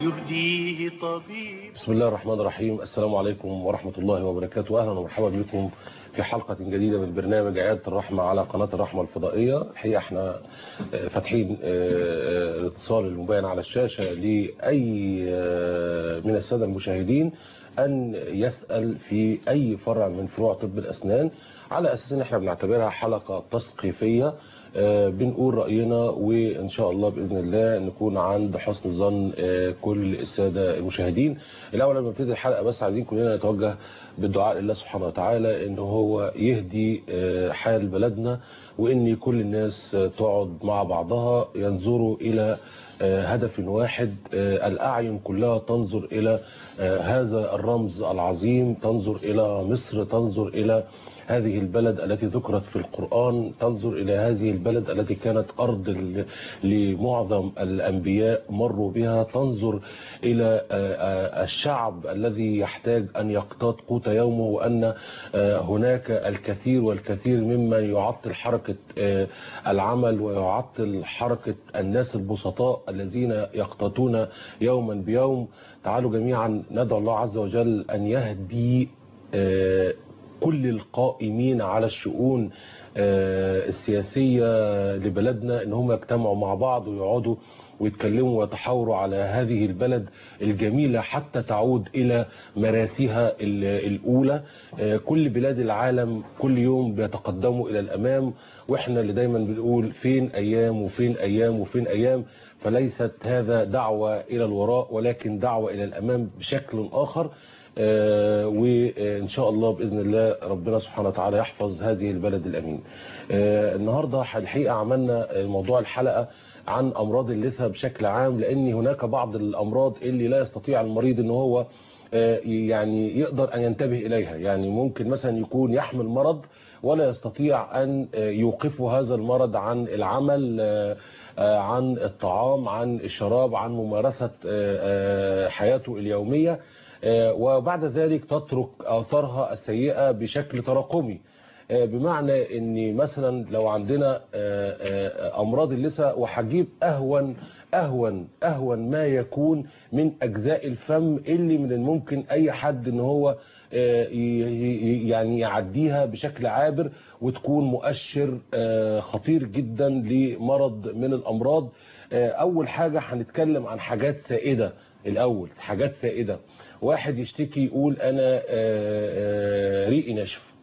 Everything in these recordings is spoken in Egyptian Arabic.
يهديه طبيب بسم الله الرحمن الرحيم السلام عليكم ورحمة الله وبركاته أهلا ومرحبا بكم في حلقة جديدة من برنامج عيادة الرحمة على قناة الرحمة الفضائية الحقيقة احنا فاتحين الاتصال المبين على الشاشة لأي من السادة المشاهدين أن يسأل في أي فرع من فروع طب الأسنان على أساس أن احنا بنعتبرها حلقة تثقيفية بنقول رأينا وإن شاء الله بإذن الله نكون عند حسن ظن كل السادة المشاهدين الأول لما نبتدي الحلقة بس عايزين كلنا نتوجه بالدعاء لله سبحانه وتعالى إن هو يهدي حال بلدنا وإن كل الناس تقعد مع بعضها ينظروا إلى هدف واحد الأعين كلها تنظر إلى هذا الرمز العظيم تنظر إلى مصر تنظر إلى هذه البلد التي ذكرت في القرآن تنظر إلى هذه البلد التي كانت أرض لمعظم الأنبياء مروا بها تنظر إلى الشعب الذي يحتاج أن يقتات قوت يومه وأن هناك الكثير والكثير ممن يعطل حركة العمل ويعطل حركة الناس البسطاء الذين يقتاتون يوما بيوم تعالوا جميعا ندعو الله عز وجل أن يهدي كل القائمين على الشؤون السياسية لبلدنا ان هم يجتمعوا مع بعض ويقعدوا ويتكلموا ويتحاوروا على هذه البلد الجميلة حتى تعود إلى مراسيها الأولى كل بلاد العالم كل يوم بيتقدموا إلى الأمام وإحنا اللي دايما بنقول فين أيام وفين أيام وفين أيام فليست هذا دعوة إلى الوراء ولكن دعوة إلى الأمام بشكل آخر آه وإن شاء الله بإذن الله ربنا سبحانه وتعالى يحفظ هذه البلد الأمين آه النهاردة الحقيقة عملنا موضوع الحلقة عن أمراض اللثة بشكل عام لأن هناك بعض الأمراض اللي لا يستطيع المريض أنه هو آه يعني يقدر أن ينتبه إليها يعني ممكن مثلا يكون يحمل مرض ولا يستطيع أن يوقفه هذا المرض عن العمل عن الطعام عن الشراب عن ممارسة حياته اليومية وبعد ذلك تترك آثارها السيئة بشكل تراكمي بمعنى ان مثلا لو عندنا امراض اللثة وهجيب اهون اهون اهون ما يكون من اجزاء الفم اللي من الممكن اي حد ان هو يعني يعديها بشكل عابر وتكون مؤشر خطير جدا لمرض من الامراض اول حاجة هنتكلم عن حاجات سائدة الاول حاجات سائدة واحد يشتكي يقول انا ريقي ناشف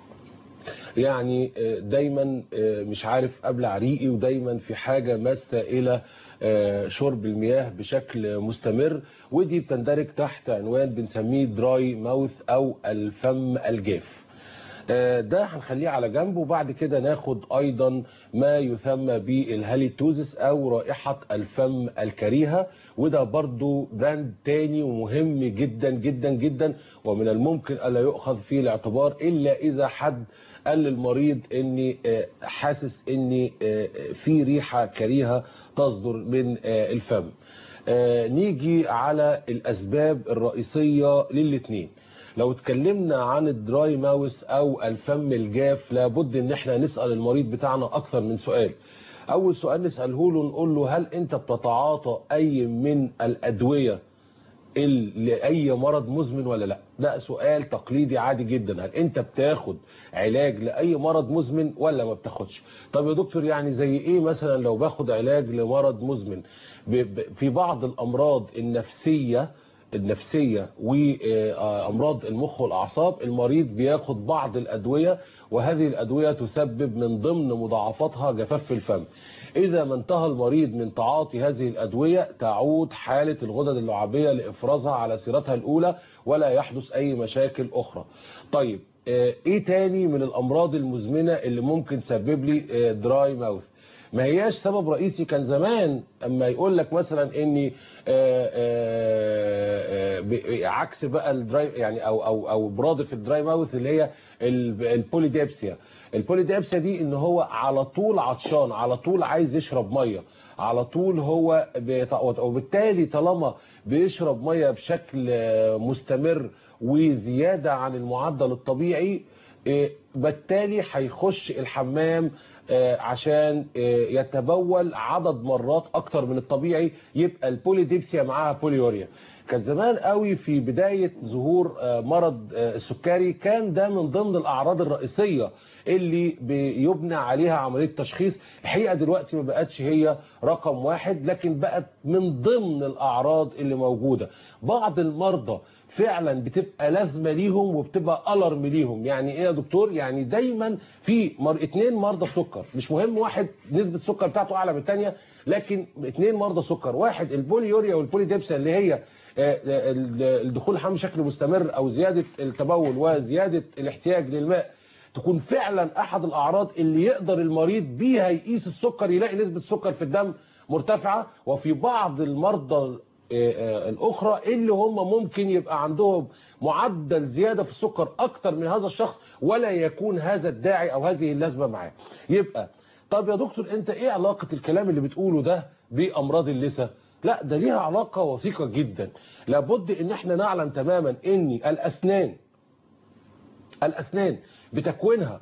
يعني دايما مش عارف ابلع ريقي ودايما في حاجة ماسة الى شرب المياه بشكل مستمر ودي بتندرج تحت عنوان بنسميه دراي ماوث او الفم الجاف ده هنخليه على جنب وبعد كده ناخد ايضا ما يسمى بالهاليتوزس او رائحة الفم الكريهة وده برضو براند تاني ومهم جدا جدا جدا ومن الممكن الا يؤخذ في الاعتبار الا اذا حد قال للمريض اني حاسس اني في ريحة كريهة تصدر من الفم نيجي على الاسباب الرئيسية للاتنين لو اتكلمنا عن الدراي ماوس او الفم الجاف لابد ان احنا نسأل المريض بتاعنا اكثر من سؤال اول سؤال نسأله له نقول له هل انت بتتعاطى اي من الادوية لأي مرض مزمن ولا لا ده سؤال تقليدي عادي جدا هل انت بتاخد علاج لأي مرض مزمن ولا ما بتاخدش طب يا دكتور يعني زي ايه مثلا لو باخد علاج لمرض مزمن في بعض الامراض النفسية النفسية وأمراض المخ والأعصاب المريض بياخد بعض الأدوية وهذه الأدوية تسبب من ضمن مضاعفاتها جفاف الفم إذا ما انتهى المريض من تعاطي هذه الأدوية تعود حالة الغدد اللعابية لإفرازها على سيرتها الأولى ولا يحدث أي مشاكل أخرى طيب إيه تاني من الأمراض المزمنة اللي ممكن تسبب لي دراي ماوث ما هياش سبب رئيسي كان زمان اما يقول لك مثلا اني عكس بقى الدراي يعني او او او برادف الدراي ماوث اللي هي البوليديبسيا البوليديبسيا دي ان هو على طول عطشان على طول عايز يشرب ميه على طول هو وبالتالي طالما بيشرب ميه بشكل مستمر وزياده عن المعدل الطبيعي بالتالي هيخش الحمام آه، عشان آه، يتبول عدد مرات اكتر من الطبيعي يبقى البوليديبسيا معاها بوليوريا كان زمان قوي في بداية ظهور آه، مرض آه، السكري كان ده من ضمن الاعراض الرئيسية اللي بيبنى عليها عملية تشخيص الحقيقة دلوقتي ما بقتش هي رقم واحد لكن بقت من ضمن الاعراض اللي موجودة بعض المرضى فعلا بتبقى لازمه ليهم وبتبقى الارم ليهم يعني ايه يا دكتور يعني دايما في مر... اتنين مرضى سكر مش مهم واحد نسبه السكر بتاعته اعلى من الثانيه لكن اتنين مرضى سكر واحد البوليوريا والبوليديبسا اللي هي آه، آه، ال- الدخول الحمام بشكل مستمر او زياده التبول وزياده الاحتياج للماء تكون فعلا احد الاعراض اللي يقدر المريض بيها يقيس السكر يلاقي نسبه السكر في الدم مرتفعه وفي بعض المرضى آه، آه، الاخرى اللي هم ممكن يبقى عندهم معدل زياده في السكر اكتر من هذا الشخص ولا يكون هذا الداعي او هذه اللازمه معاه يبقى طب يا دكتور انت ايه علاقه الكلام اللي بتقوله ده بامراض اللثه لا ده ليها علاقه وثيقه جدا لابد ان احنا نعلم تماما ان الاسنان الاسنان بتكوينها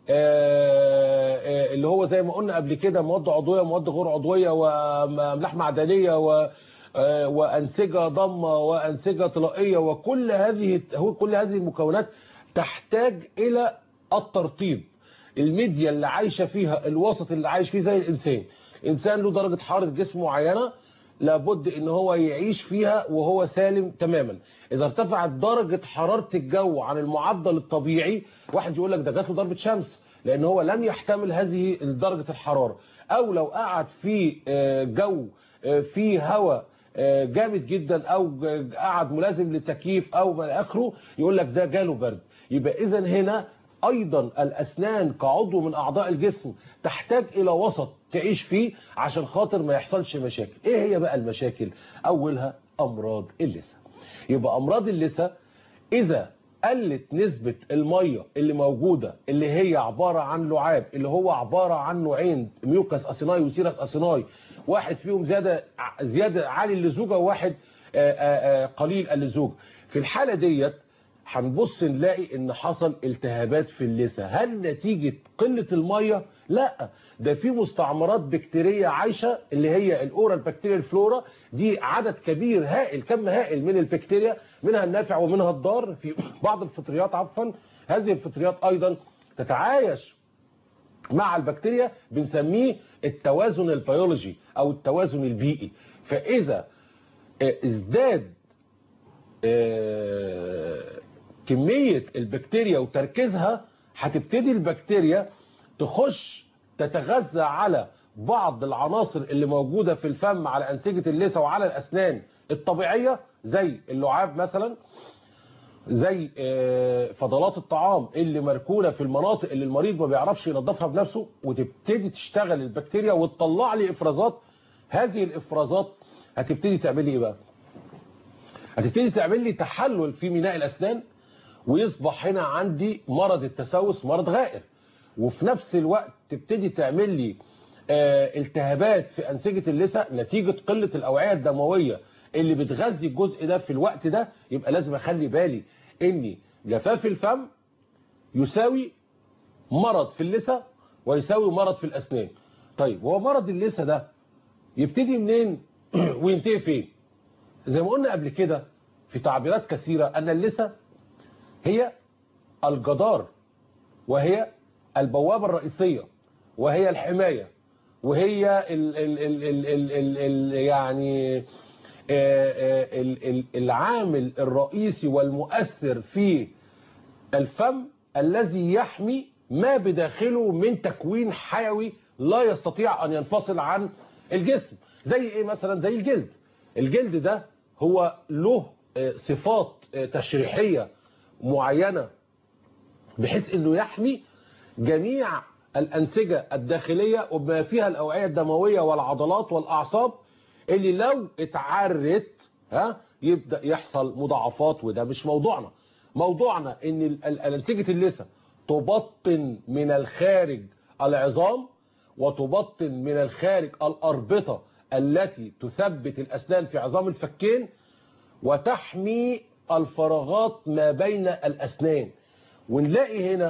آه، آه، اللي هو زي ما قلنا قبل كده مواد عضويه ومواد غير عضويه واملاح معدنيه و آه، وانسجه ضمه وانسجه طلائيه وكل هذه هو كل هذه المكونات تحتاج الى الترطيب الميديا اللي عايشه فيها الوسط اللي عايش فيه زي الانسان انسان له درجه حراره جسم معينه لابد ان هو يعيش فيها وهو سالم تماما اذا ارتفعت درجه حراره الجو عن المعدل الطبيعي واحد يقول لك ده جات له ضربه شمس لان هو لم يحتمل هذه درجه الحراره او لو قعد في آه، جو آه، فيه هواء آه، جامد جدا او ج- قعد ملازم للتكييف او ما اخره يقول لك ده جاله برد يبقى اذا هنا ايضا الاسنان كعضو من اعضاء الجسم تحتاج الى وسط تعيش فيه عشان خاطر ما يحصلش مشاكل ايه هي بقى المشاكل اولها امراض اللثه يبقى امراض اللثه اذا قلت نسبة المية اللي موجودة اللي هي عبارة عن لعاب اللي هو عبارة عن نوعين ميوكاس اسيناي وسيرس اسيناي واحد فيهم زيادة زيادة عالي اللزوجة وواحد آه، آه، آه، قليل اللزوجة في الحالة ديت هنبص نلاقي ان حصل التهابات في اللثه هل نتيجه قله الميه لا ده في مستعمرات بكتيريه عايشه اللي هي الاورال بكتيريا فلورا دي عدد كبير هائل كم هائل من البكتيريا منها النافع ومنها الضار في بعض الفطريات عفوا هذه الفطريات ايضا تتعايش مع البكتيريا بنسميه التوازن البيولوجي او التوازن البيئي فاذا آه، ازداد آه، كمية البكتيريا وتركيزها هتبتدي البكتيريا تخش تتغذى على بعض العناصر اللي موجودة في الفم على أنسجة اللثة وعلى الأسنان الطبيعية زي اللعاب مثلا زي آه، فضلات الطعام اللي مركونة في المناطق اللي المريض ما بيعرفش ينظفها بنفسه وتبتدي تشتغل البكتيريا وتطلع لي إفرازات هذه الإفرازات هتبتدي تعمل لي إيه بقى؟ هتبتدي تعمل لي تحلل في ميناء الأسنان ويصبح هنا عندي مرض التسوس مرض غائر وفي نفس الوقت تبتدي تعمل لي آه، التهابات في أنسجة اللثة نتيجة قلة الأوعية الدموية اللي بتغذي الجزء ده في الوقت ده يبقى لازم أخلي بالي إن جفاف الفم يساوي مرض في اللثة ويساوي مرض في الأسنان طيب هو مرض اللثة ده يبتدي منين وينتهي فين زي ما قلنا قبل كده في تعبيرات كثيرة أن اللثة هي الجدار وهي البوابة الرئيسية وهي الحماية وهي ال ال ال ال ال ال ال يعني آه، آه، ال- ال- العامل الرئيسي والمؤثر في الفم الذي يحمي ما بداخله من تكوين حيوي لا يستطيع أن ينفصل عن الجسم زي إيه مثلا زي الجلد الجلد ده هو له آه، صفات آه، تشريحية معينة بحيث انه يحمي جميع الأنسجة الداخلية وبما فيها الأوعية الدموية والعضلات والأعصاب اللي لو اتعرت ها يبدأ يحصل مضاعفات وده مش موضوعنا موضوعنا ان ال- ال- الأنسجة اللثة تبطن من الخارج العظام وتبطن من الخارج الأربطة التي تثبت الأسنان في عظام الفكين وتحمي الفراغات ما بين الأسنان ونلاقي هنا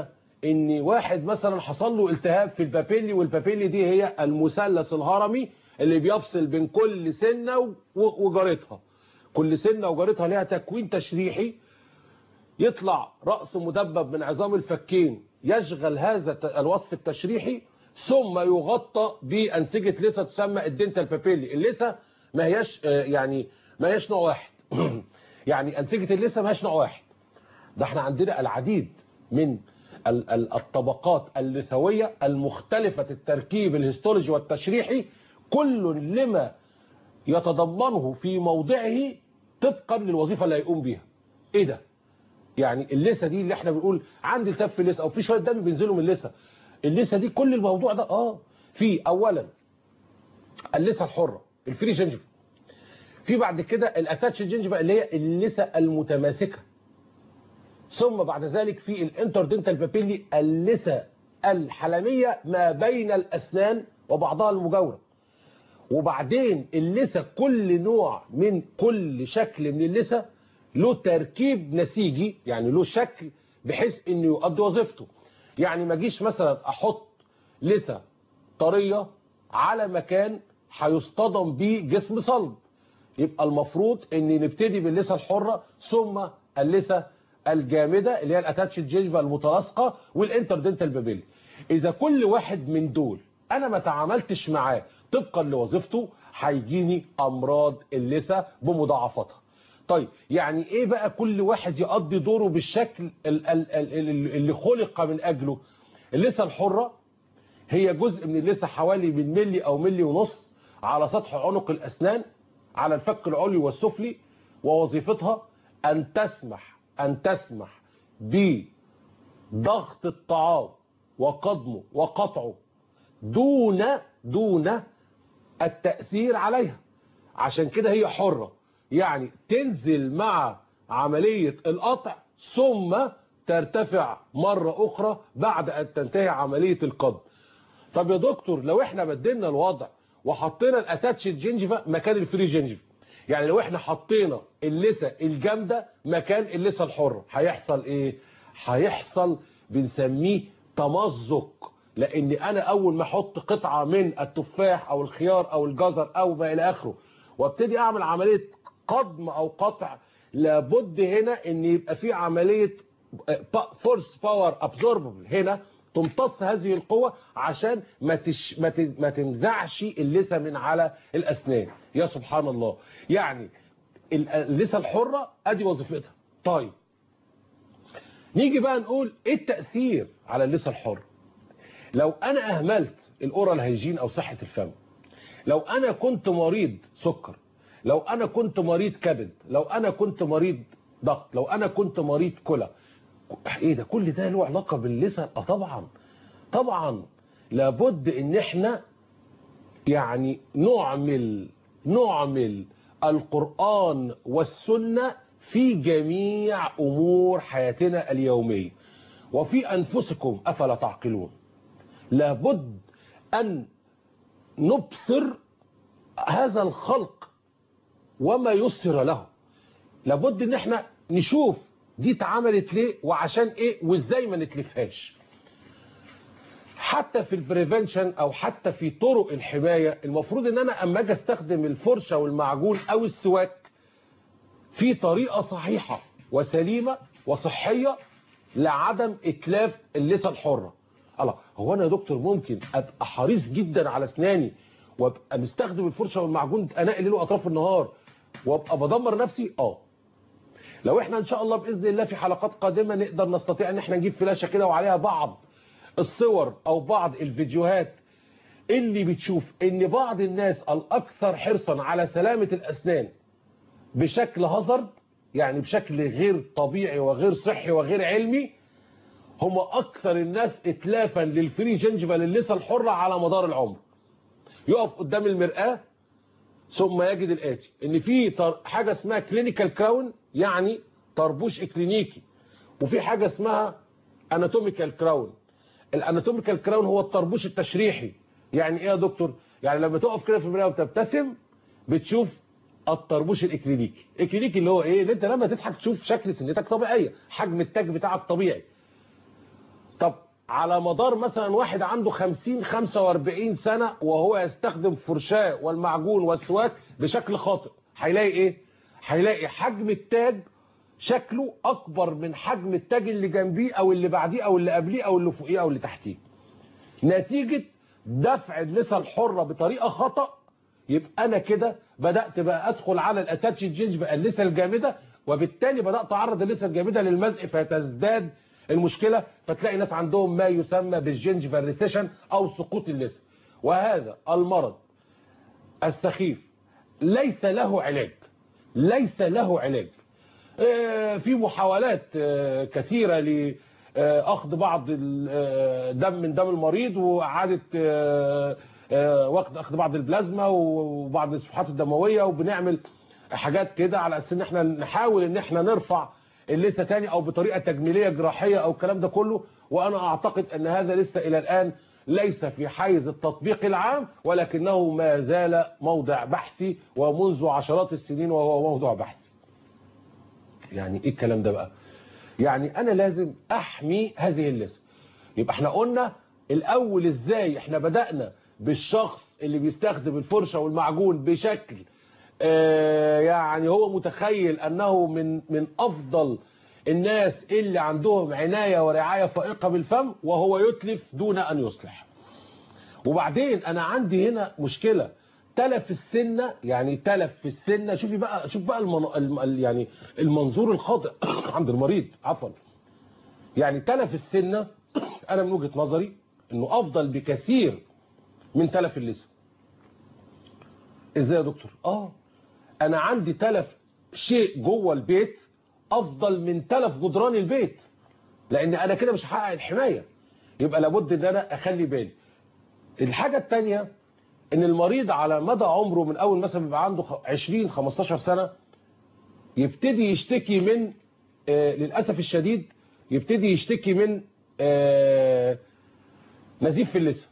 ان واحد مثلا حصل له التهاب في البابيلي والبابيلي دي هي المثلث الهرمي اللي بيفصل بين كل سنه و- وجارتها كل سنه وجارتها ليها تكوين تشريحي يطلع رأس مدبب من عظام الفكين يشغل هذا الت- الوصف التشريحي ثم يغطى بأنسجة لسة تسمى الدنتال بابيلي اللسة ما هياش آه، يعني ما هياش نوع واحد يعني أنسجة اللسة ما هياش نوع واحد ده احنا عندنا العديد من ال- ال- الطبقات اللثوية المختلفة التركيب الهيستولوجي والتشريحي كل لما يتضمنه في موضعه طبقا للوظيفة اللي هيقوم بيها ايه ده يعني اللثه دي اللي احنا بنقول عندي التف في اللثه او في شويه دم بينزلوا من اللثه اللثه دي كل الموضوع ده اه في اولا اللثه الحره الفري جنجفا في بعد كده الاتاتش جنجفا اللي هي اللثه المتماسكه ثم بعد ذلك في الانتردنتال بابيلي اللثه الحلميه ما بين الاسنان وبعضها المجاوره وبعدين اللثه كل نوع من كل شكل من اللثه له تركيب نسيجي يعني له شكل بحيث انه يؤدي وظيفته يعني ما اجيش مثلا احط لثه طريه على مكان هيصطدم بيه جسم صلب يبقى المفروض ان نبتدي باللثه الحره ثم اللثه الجامده اللي هي الاتاتش جينجفا المتلاصقه والانتردنتال بابيلي اذا كل واحد من دول انا ما تعاملتش معاه طبقا لوظيفته هيجيني امراض اللثه بمضاعفاتها طيب يعني ايه بقى كل واحد يقضي دوره بالشكل ال- ال- ال- ال- اللي خلق من اجله اللثه الحره هي جزء من اللثه حوالي من ملي او ملي ونص على سطح عنق الاسنان على الفك العلوي والسفلي ووظيفتها ان تسمح ان تسمح بضغط الطعام وقضمه وقطعه دون دون التأثير عليها عشان كده هي حرة يعني تنزل مع عملية القطع ثم ترتفع مرة أخرى بعد أن تنتهي عملية القضم طب يا دكتور لو احنا بدلنا الوضع وحطينا الاتاتش الجنجفا مكان الفري جنجفا يعني لو احنا حطينا اللثه الجامده مكان اللثه الحره هيحصل ايه هيحصل بنسميه تمزق لان انا اول ما احط قطعه من التفاح او الخيار او الجزر او ما الى اخره وابتدي اعمل عمليه قضم او قطع لابد هنا ان يبقى في عمليه فورس باور ابزوربل هنا تمتص هذه القوة عشان ما تش ما ت- ما تنزعش اللثة من على الأسنان يا سبحان الله يعني ال- اللثة الحرة ادي وظيفتها طيب نيجي بقى نقول ايه التأثير على اللثة الحرة لو انا اهملت الاورال هيجين او صحة الفم لو انا كنت مريض سكر لو انا كنت مريض كبد لو انا كنت مريض ضغط لو انا كنت مريض كلى ايه ده كل ده له علاقة باللسان اه طبعا طبعا لابد ان احنا يعني نعمل نعمل القرآن والسنة في جميع امور حياتنا اليومية وفي انفسكم افلا تعقلون لابد ان نبصر هذا الخلق وما يسر له لابد ان احنا نشوف دي اتعملت ليه وعشان ايه وازاي ما نتلفهاش حتى في البريفنشن او حتى في طرق الحماية المفروض ان انا اما اجي استخدم الفرشة والمعجون او السواك في طريقة صحيحة وسليمة وصحية لعدم اتلاف اللثة الحرة الله هو انا يا دكتور ممكن ابقى حريص جدا على اسناني وابقى مستخدم الفرشة والمعجون اناء الليل واطراف النهار وابقى بدمر نفسي اه لو احنا ان شاء الله باذن الله في حلقات قادمه نقدر نستطيع ان احنا نجيب فلاشه كده وعليها بعض الصور او بعض الفيديوهات اللي بتشوف ان بعض الناس الاكثر حرصا على سلامه الاسنان بشكل هازارد يعني بشكل غير طبيعي وغير صحي وغير علمي هم اكثر الناس اتلافا للفري جنجفا للثه الحره على مدار العمر يقف قدام المرآة ثم يجد الآتي ان في طر- حاجة اسمها كلينيكال كراون يعني طربوش اكلينيكي وفي حاجة اسمها اناتوميكال كراون الاناتوميكال كراون هو الطربوش التشريحي يعني ايه يا دكتور يعني لما تقف كده في المرايه وتبتسم بتشوف الطربوش الاكلينيكي الاكلينيكي اللي هو ايه اللي انت لما تضحك تشوف شكل سنتك طبيعيه حجم التاج بتاعك طبيعي طب على مدار مثلا واحد عنده 50 45 سنة وهو يستخدم فرشاة والمعجون والسواك بشكل خاطئ هيلاقي ايه هيلاقي حجم التاج شكله اكبر من حجم التاج اللي جنبيه او اللي بعديه او اللي قبليه او اللي فوقيه او اللي تحتيه نتيجة دفع اللثة الحرة بطريقة خطأ يبقى انا كده بدأت بقى ادخل على الاتاتش جينج بقى اللثة الجامدة وبالتالي بدأت اعرض اللثة الجامدة للمزق فتزداد المشكلة فتلاقي ناس عندهم ما يسمى بالجينج ريسيشن او سقوط اللثة وهذا المرض السخيف ليس له علاج ليس له علاج آه، في محاولات آه، كثيرة لأخذ بعض الدم من دم المريض وإعادة آه، آه، وقت أخذ بعض البلازما وبعض الصفحات الدموية وبنعمل حاجات كده على أساس إن احنا نحاول إن احنا نرفع اللثة تاني أو بطريقة تجميلية جراحية أو الكلام ده كله وأنا أعتقد أن هذا لسه إلى الآن ليس في حيز التطبيق العام ولكنه ما زال موضع بحثي ومنذ عشرات السنين وهو موضوع بحثي يعني ايه الكلام ده بقى يعني انا لازم احمي هذه اللثه يبقى احنا قلنا الاول ازاي احنا بدأنا بالشخص اللي بيستخدم الفرشة والمعجون بشكل آه يعني هو متخيل انه من من افضل الناس اللي عندهم عناية ورعاية فائقة بالفم وهو يتلف دون ان يصلح وبعدين انا عندي هنا مشكلة تلف السنة يعني تلف في السنة شوفي بقى شوف بقى المن... الم... يعني المنظور الخاطئ عند المريض عفوا يعني تلف السنة انا من وجهة نظري انه افضل بكثير من تلف اللسان ازاي يا دكتور اه انا عندي تلف شيء جوه البيت افضل من تلف جدران البيت لان انا كده مش هحقق الحماية يبقى لابد ان انا اخلي بالي الحاجة التانية ان المريض على مدى عمره من اول مثلا بيبقى عنده 20 15 سنة يبتدي يشتكي من آه للأسف الشديد يبتدي يشتكي من آه نزيف في اللسان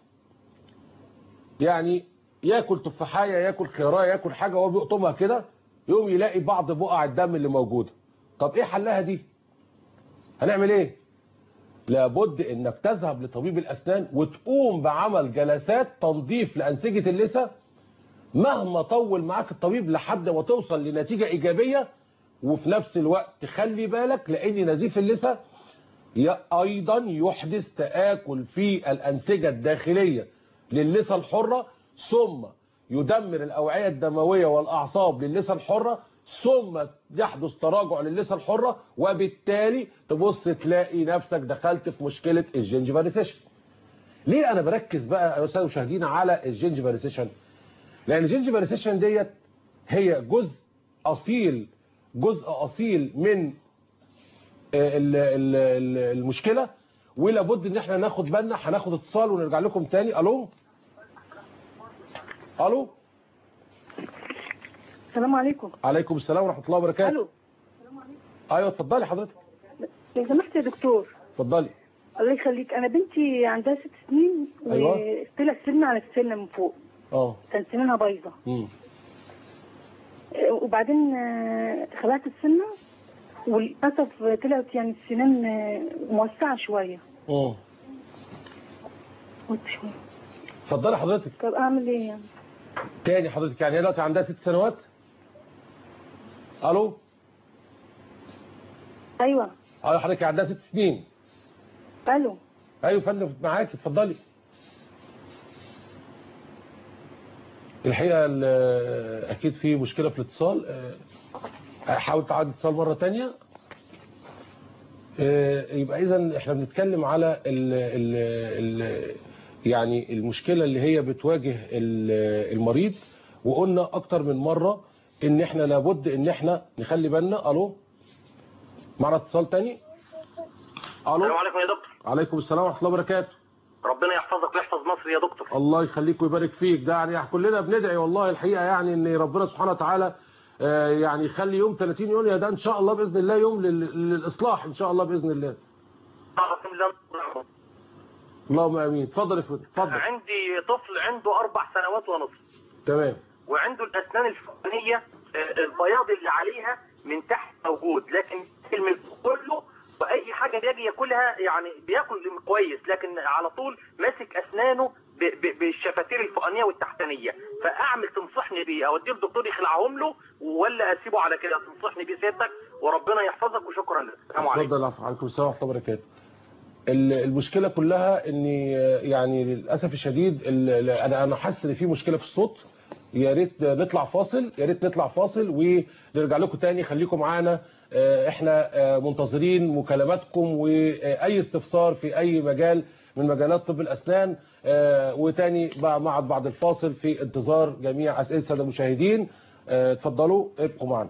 يعني ياكل تفاحية ياكل خيرايه ياكل حاجة وهو بيقطمها كده يقوم يلاقي بعض بقع الدم اللي موجودة طب ايه حلها دي هنعمل ايه لابد انك تذهب لطبيب الاسنان وتقوم بعمل جلسات تنظيف لانسجة اللثة مهما طول معاك الطبيب لحد ما توصل لنتيجة ايجابية وفي نفس الوقت تخلي بالك لان نزيف اللثة ايضا يحدث تآكل في الانسجة الداخلية للثة الحرة ثم يدمر الاوعية الدموية والاعصاب للثة الحرة ثم يحدث تراجع للثة الحرة وبالتالي تبص تلاقي نفسك دخلت في مشكلة الجنجفا ريسيشن ليه انا بركز بقى يا استاذ المشاهدين على الجنجفا ريسيشن لان الجنجفا ريسيشن ديت هي جزء اصيل جزء اصيل من ال ال ال المشكلة ولابد ان احنا ناخد بالنا هناخد اتصال ونرجع لكم تاني الو الو السلام عليكم عليكم السلام ورحمة الله وبركاته الو ايوه اتفضلي حضرتك لو سمحت يا دكتور اتفضلي الله يخليك انا بنتي عندها ست سنين أيوة. وطلع سن على السنه من فوق اه كان سنانها بايظه امم آه، وبعدين آه، خلعت السنه وللاسف طلعت يعني السنان آه، موسعه شويه اه قلت شوية. اتفضلي حضرتك طب اعمل ايه يعني تاني حضرتك يعني هي دلوقتي عندها ست سنوات الو ايوه ايوه حضرتك عندها ست سنين الو ايوه يا فندم معاك اتفضلي الحقيقه ال- اكيد في مشكله في الاتصال آه، حاول تعاد اتصال مره تانية آه، يبقى اذا احنا بنتكلم على ال ال ال يعني المشكله اللي هي بتواجه ال- المريض وقلنا اكتر من مره ان احنا لابد ان احنا نخلي بالنا الو معنا اتصال تاني الو السلام عليكم يا دكتور عليكم السلام ورحمه الله وبركاته ربنا يحفظك ويحفظ مصر يا دكتور الله يخليك ويبارك فيك ده يعني كلنا بندعي والله الحقيقه يعني ان ربنا سبحانه وتعالى آه، يعني يخلي يوم 30 يونيو ده ان شاء الله باذن الله يوم لل- للاصلاح ان شاء الله باذن الله اللهم امين اتفضل يا فندم اتفضل عندي طفل عنده اربع سنوات ونصف تمام وعنده الاسنان الفوقانيه آه، البياض اللي عليها من تحت موجود لكن من كله واي حد حاجه بيجي ياكلها يعني بياكل كويس لكن على طول ماسك اسنانه ب- ب- بالشفاتير الفوقانيه والتحتانيه فاعمل تنصحني بيه اوديه الدكتور يخلعهم له ولا اسيبه على كده تنصحني بيه سيادتك وربنا يحفظك وشكرا لك السلام عليكم اتفضل العفو عليكم السلام ورحمه الله وبركاته ال- المشكله كلها ان يعني للاسف الشديد ال- ال- انا انا حاسس ان في مشكله في الصوت يا ريت نطلع فاصل يا ريت نطلع فاصل ونرجع لكم تاني خليكم معانا آه، احنا آه، منتظرين مكالماتكم واي استفسار في اي مجال من مجالات طب الاسنان آه، وتاني بقى مع بعد الفاصل في انتظار جميع اسئله الساده المشاهدين آه، اتفضلوا ابقوا معنا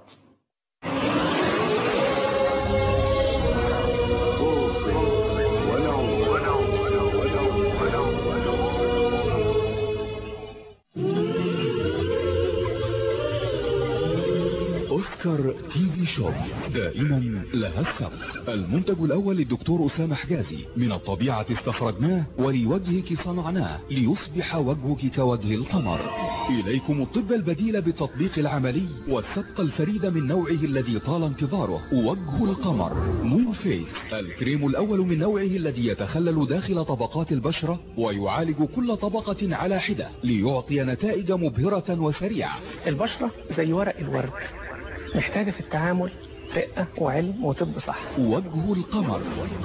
اوسكار تي في شوب دائما لها السبق المنتج الاول للدكتور اسامه حجازي من الطبيعه استخرجناه ولوجهك صنعناه ليصبح وجهك كوجه القمر اليكم الطب البديل بالتطبيق العملي والسبق الفريد من نوعه الذي طال انتظاره وجه القمر مون فيس الكريم الاول من نوعه الذي يتخلل داخل طبقات البشره ويعالج كل طبقه على حده ليعطي نتائج مبهره وسريعه البشرة زي ورق الورد محتاجة في التعامل رقة وعلم وطب صح وجه القمر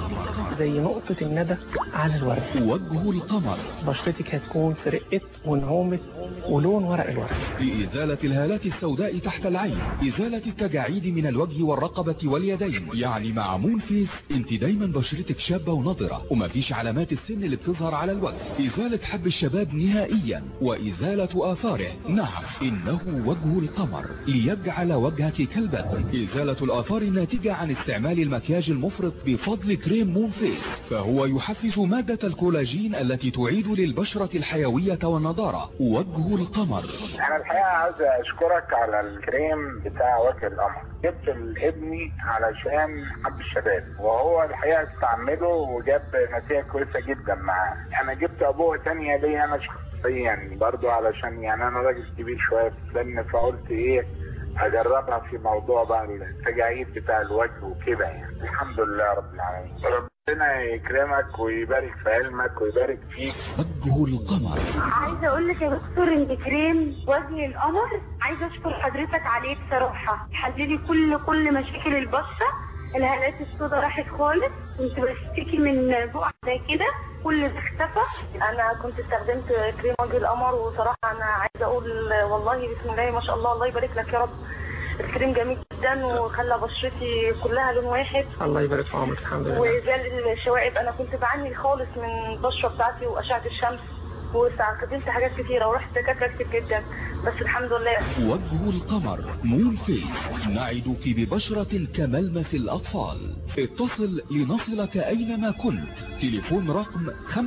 زي نقطة الندى على الورد وجه القمر بشرتك هتكون في رقة ونعومة ولون ورق الورد لإزالة الهالات السوداء تحت العين إزالة التجاعيد من الوجه والرقبة واليدين يعني مع مون فيس انت دايما بشرتك شابة ونضرة ومفيش علامات السن اللي بتظهر على الوجه إزالة حب الشباب نهائيا وإزالة آثاره نعم إنه وجه القمر ليجعل وجهك كالبدر إزالة الآثار الناتجة عن استعمال المكياج المفرط بفضل كريم مون فيس فهو يحفز مادة الكولاجين التي تعيد للبشرة الحيوية والنضارة وجه القمر انا الحقيقه عايز اشكرك على الكريم بتاع وجه القمر جبت لابني علشان حب الشباب وهو الحقيقه استعمله وجاب نتيجه كويسه جدا معاه انا جبت ابوه تانية ليا انا شخصيا برضو علشان يعني انا راجل كبير شويه في السن فقلت ايه اجربها في موضوع بقى التجاعيد بتاع الوجه وكده يعني الحمد لله رب العالمين ربنا يكرمك ويبارك في علمك ويبارك فيك وجه القمر عايزه اقول لك يا دكتور ان كريم وجه القمر عايزه اشكر حضرتك عليه بصراحه حللي كل كل مشاكل البشره الهالات السوداء راحت خالص كنت بشتكي من بقع زي كده كل ده اختفى انا كنت استخدمت كريم وجه القمر وصراحه انا عايزه اقول والله بسم الله ما شاء الله الله يبارك لك يا رب الكريم جميل جدا وخلى بشرتي كلها لون واحد الله يبارك في عمرك الحمد لله وزال الشوائب انا كنت بعاني خالص من البشره بتاعتي واشعه الشمس واستخدمت حاجات كتيره ورحت دكاتره كتير جدا بس الحمد لله وجه القمر مون فيس نعدك ببشرة كملمس الأطفال اتصل لنصلك أينما كنت تليفون رقم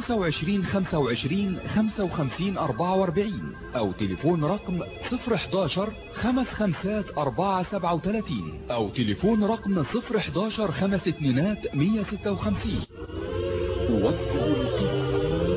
25 25 55 44 أو تليفون رقم 011 خمس خمسات 4 37 أو تليفون رقم 011 خمس اتنينات 156 وجه القمر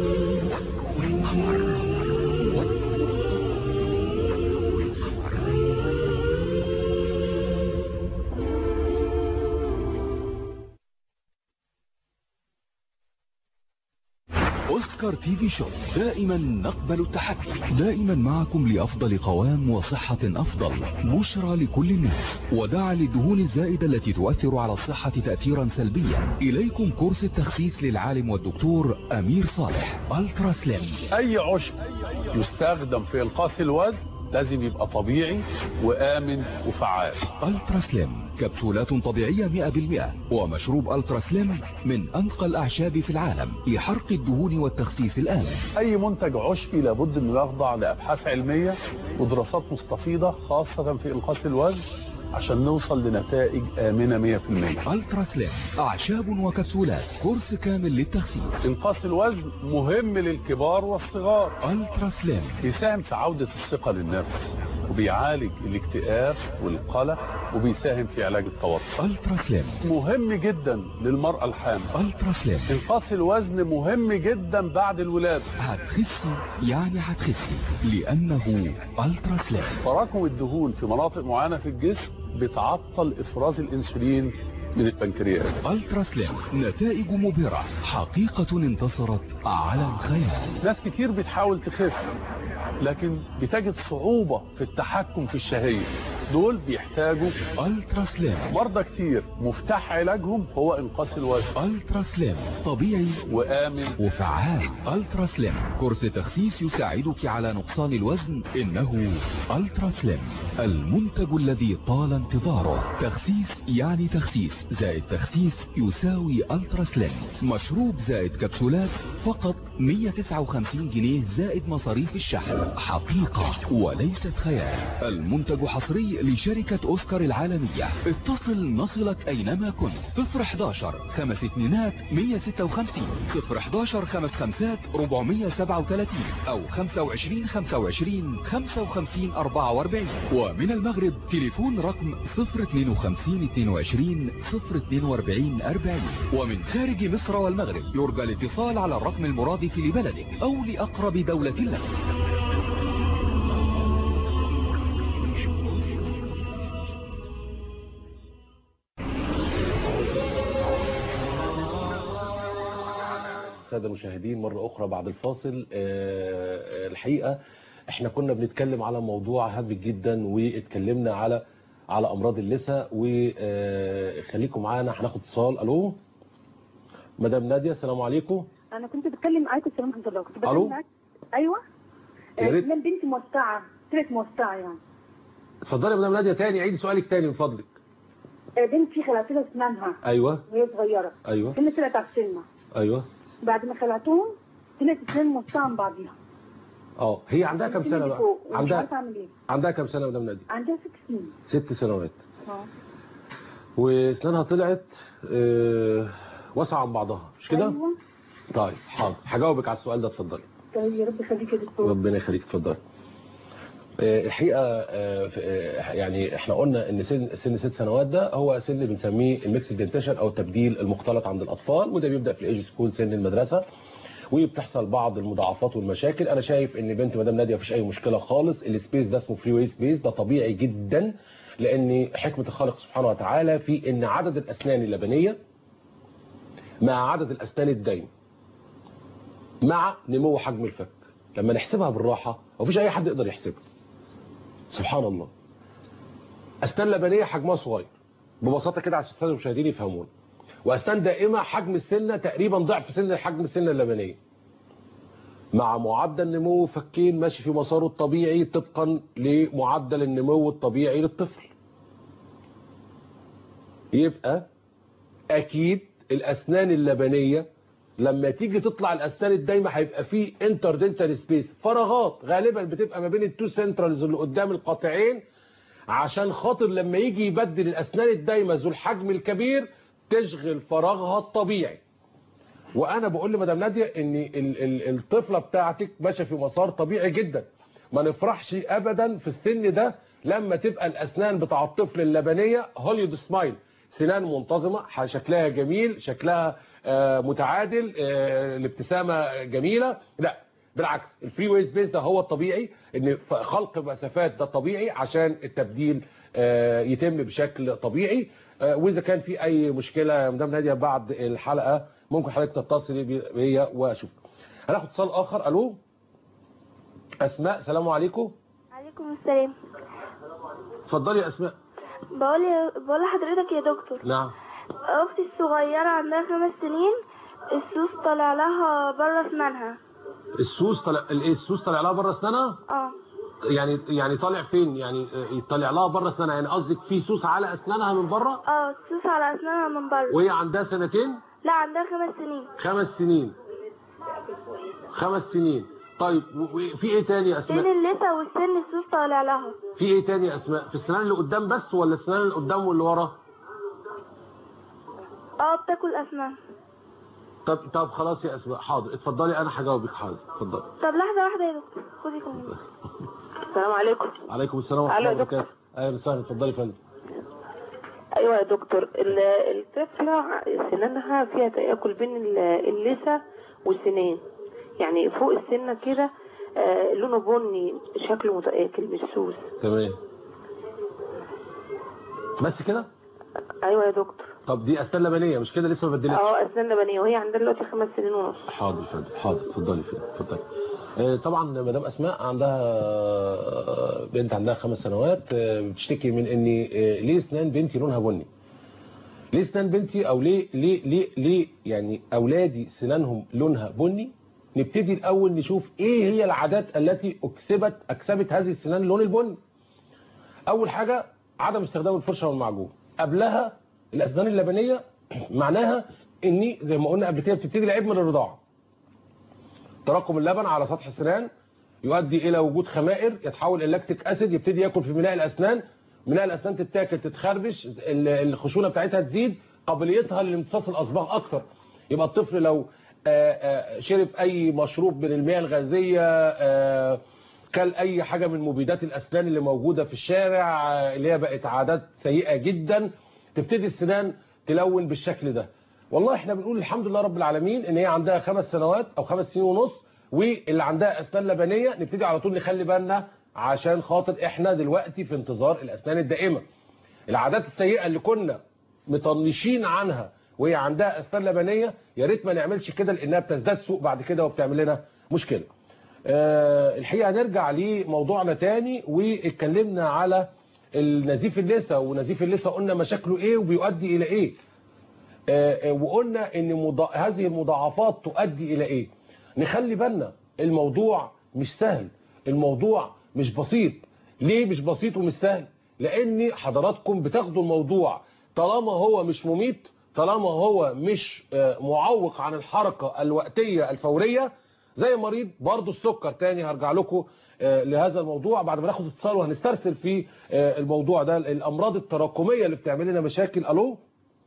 اوسكار تي في شوب دائما نقبل التحدي دائما معكم لافضل قوام وصحة افضل بشرى لكل الناس ودعا للدهون الزائدة التي تؤثر على الصحة تأثيرا سلبيا اليكم كورس التخسيس للعالم والدكتور امير صالح الترا سليم اي عشب يستخدم في انقاص الوزن لازم يبقى طبيعي وامن وفعال الترا سليم كبسولات طبيعية 100% ومشروب الترا سليم من انقى الاعشاب في العالم لحرق الدهون والتخسيس الامن اي منتج عشبي لابد انه يخضع لابحاث علميه ودراسات مستفيضه خاصه في انقاص الوزن عشان نوصل لنتائج امنه 100% الترا سليم اعشاب وكبسولات كورس كامل للتخسيس انقاص الوزن مهم للكبار والصغار الترا سليم بيساهم في عوده الثقه للنفس وبيعالج الاكتئاب والقلق وبيساهم في علاج التوتر الترا سليم مهم جدا للمراه الحامل الترا سليم انقاص الوزن مهم جدا بعد الولاده هتخسي يعني هتخسي لانه الترا سليم تراكم الدهون في مناطق معينه في الجسم بتعطل افراز الانسولين من البنكرياس الترا سليم نتائج مبهرة حقيقة انتصرت على الخيال ناس كتير بتحاول تخس لكن بتجد صعوبة في التحكم في الشهية دول بيحتاجوا الترا سليم مرضى كتير مفتاح علاجهم هو انقاص الوزن الترا سليم طبيعي وآمن وفعال الترا سليم كورس تخسيس يساعدك على نقصان الوزن انه الترا سليم المنتج الذي طال انتظاره تخسيس يعني تخسيس زائد تخسيس يساوي الترا سليم مشروب زائد كبسولات فقط 159 جنيه زائد مصاريف الشحن حقيقة وليست خيال المنتج حصري لشركة اوسكار العالمية اتصل نصلك اينما كنت 011 خمس اتنينات 156 011 خمس خمسات 437 او 25 25 55 44 ومن المغرب تليفون رقم 052 22 042 40 ومن خارج مصر والمغرب يرجى الاتصال على الرقم المرادف لبلدك او لاقرب دولة لك السادة المشاهدين مرة أخرى بعد الفاصل آه، آه، الحقيقة احنا كنا بنتكلم على موضوع هام جدا واتكلمنا على على أمراض اللثة وخليكم معانا هناخد اتصال ألو مدام نادية السلام عليكم انا كنت بتكلم معاكم السلام ورحمه الله كنت ألو؟ بتكلم معاك ايوه يا ريت. آه، كمان بنتي موسعه طلعت موسعه يعني اتفضلي يا مدام نادية تاني عيدي سؤالك تاني من فضلك آه، بنتي خلعت لها اسنانها أيوه وهي صغيره أيوه سنة طلعت على السنه أيوه بعد ما خلعتهم طلعت اسنان موسعه من بعضيها اه هي عندها كام سنة بقى فوق، ومش عندها عارفه اعمل ايه عندها كام سنة يا مدام نادية عندها ست سنين ست سنوات اه واسنانها طلعت آه، واسعة عن بعضها مش كده ايوه طيب حاضر هجاوبك على السؤال ده اتفضلي طيب يا رب يخليك يا دكتور ربنا يخليك اتفضل آه، الحقيقه آه، في- آه، يعني احنا قلنا ان سن سن ست سنوات ده هو سن بنسميه الميكس دنتيشن او التبديل المختلط عند الاطفال وده بيبدا في الايج سكول سن المدرسه وبتحصل بعض المضاعفات والمشاكل انا شايف ان بنت مدام ناديه مفيش اي مشكله خالص السبيس ده اسمه فري واي سبيس ده طبيعي جدا لان حكمه الخالق سبحانه وتعالى في ان عدد الاسنان اللبنيه مع عدد الاسنان الدايم مع نمو حجم الفك لما نحسبها بالراحة مفيش أي حد يقدر يحسبها سبحان الله أسنان لبنية حجمها صغير ببساطة كده عشان السادة المشاهدين يفهمون وأسنان دائمة حجم السنة تقريبا ضعف سن حجم السنة اللبنية مع معدل نمو فكين ماشي في مساره الطبيعي طبقا لمعدل النمو الطبيعي للطفل يبقى أكيد الأسنان اللبنية لما تيجي تطلع الاسنان الدايمه هيبقى فيه انتر دنتال سبيس فراغات غالبا بتبقى ما بين التو سنترالز اللي قدام القاطعين عشان خاطر لما يجي يبدل الاسنان الدايمه ذو الحجم الكبير تشغل فراغها الطبيعي وانا بقول لمدام ناديه ان ال- ال- الطفله بتاعتك ماشيه في مسار طبيعي جدا ما نفرحش ابدا في السن ده لما تبقى الاسنان بتاع الطفل اللبنيه هوليود سمايل سنان منتظمه ح- شكلها جميل شكلها آه، متعادل آه، الابتسامه جميله لا بالعكس الفري واي سبيس ده هو الطبيعي ان ف- خلق مسافات ده طبيعي عشان التبديل آه، يتم بشكل طبيعي آه، واذا كان في اي مشكله يا مدام ناديه بعد الحلقه ممكن حضرتك تتصلي بي- بيا واشوف هناخد اتصال اخر الو اسماء سلام عليكم عليكم السلام اتفضلي يا اسماء بقول بقول لحضرتك يا دكتور نعم اختي الصغيره عندها خمس سنين السوس طالع لها بره اسنانها السوس طلع الايه السوس طالع لها بره اسنانها اه يعني يعني طالع فين يعني آه، يطلع لها بره اسنانها يعني قصدك في سوس على اسنانها من بره اه السوس على اسنانها من بره وهي عندها سنتين لا عندها خمس سنين خمس سنين خمس سنين طيب و- وفي ايه تاني يا بين اسماء اللثه والسن السوس طالع لها في ايه تاني يا اسماء في السنان اللي قدام بس ولا السنان اللي قدام واللي ورا اه بتاكل اسنان طب طب خلاص يا اسماء حاضر اتفضلي انا هجاوبك حاضر اتفضلي طب لحظه واحده يا دكتور خدي كمان السلام عليكم عليكم السلام ورحمه ألو الله يا دكتور. وبركاته اهلا وسهلا اتفضلي يا فندم ايوه يا دكتور ال- الطفله سنانها فيها تاكل بين ال- اللثه والسنان يعني فوق السنه كده آه، لونه بني شكله متاكل مش سوس تمام بس كده ايوه يا دكتور طب دي اسنان لبنيه مش كده لسه ما بدلتش اه اسنان لبنيه وهي عندها دلوقتي خمس سنين ونص حاضر فندم حاضر اتفضلي فندم اتفضلي آه، طبعا مدام اسماء عندها آه، بنت عندها خمس سنوات آه، بتشتكي من ان آه، ليه اسنان بنتي لونها بني ليه اسنان بنتي او ليه ليه ليه ليه يعني اولادي سنانهم لونها بني نبتدي الاول نشوف ايه هي العادات التي اكسبت اكسبت هذه السنان اللون البني اول حاجه عدم استخدام الفرشه والمعجون قبلها الاسنان اللبنيه معناها اني زي ما قلنا قبل كده بتبتدي العيب من الرضاعه تراكم اللبن على سطح السنان يؤدي الى وجود خمائر يتحول الى لاكتيك اسيد يبتدي ياكل في ميناء الاسنان ميناء الاسنان تتاكل تتخربش ال- الخشونه بتاعتها تزيد قابليتها لامتصاص الاصباغ اكتر يبقى الطفل لو آه، آه، شرب اي مشروب من المياه الغازيه آه، كل اي حاجه من مبيدات الاسنان اللي موجوده في الشارع آه، اللي هي بقت عادات سيئه جدا تبتدي السنان تلون بالشكل ده والله احنا بنقول الحمد لله رب العالمين ان هي عندها خمس سنوات او خمس سنين ونص واللي عندها اسنان لبنيه نبتدي على طول نخلي بالنا عشان خاطر احنا دلوقتي في انتظار الاسنان الدائمه العادات السيئه اللي كنا مطنشين عنها وهي عندها اسنان لبنيه يا ريت ما نعملش كده لانها بتزداد سوء بعد كده وبتعمل لنا مشكله آه، الحقيقه هنرجع لموضوعنا تاني واتكلمنا على النزيف اللثه ونزيف اللثه قلنا مشاكله ايه وبيؤدي الى ايه آه، آه، وقلنا ان مضا... هذه المضاعفات تؤدي الى ايه نخلي بالنا الموضوع مش سهل الموضوع مش بسيط ليه مش بسيط ومش سهل لان حضراتكم بتاخدوا الموضوع طالما هو مش مميت طالما هو مش آه، معوق عن الحركة الوقتية الفورية زي مريض برضه السكر تاني هرجع لكم آه، لهذا الموضوع بعد ما ناخد اتصال وهنسترسل في آه، الموضوع ده الامراض التراكمية اللي بتعمل لنا مشاكل الو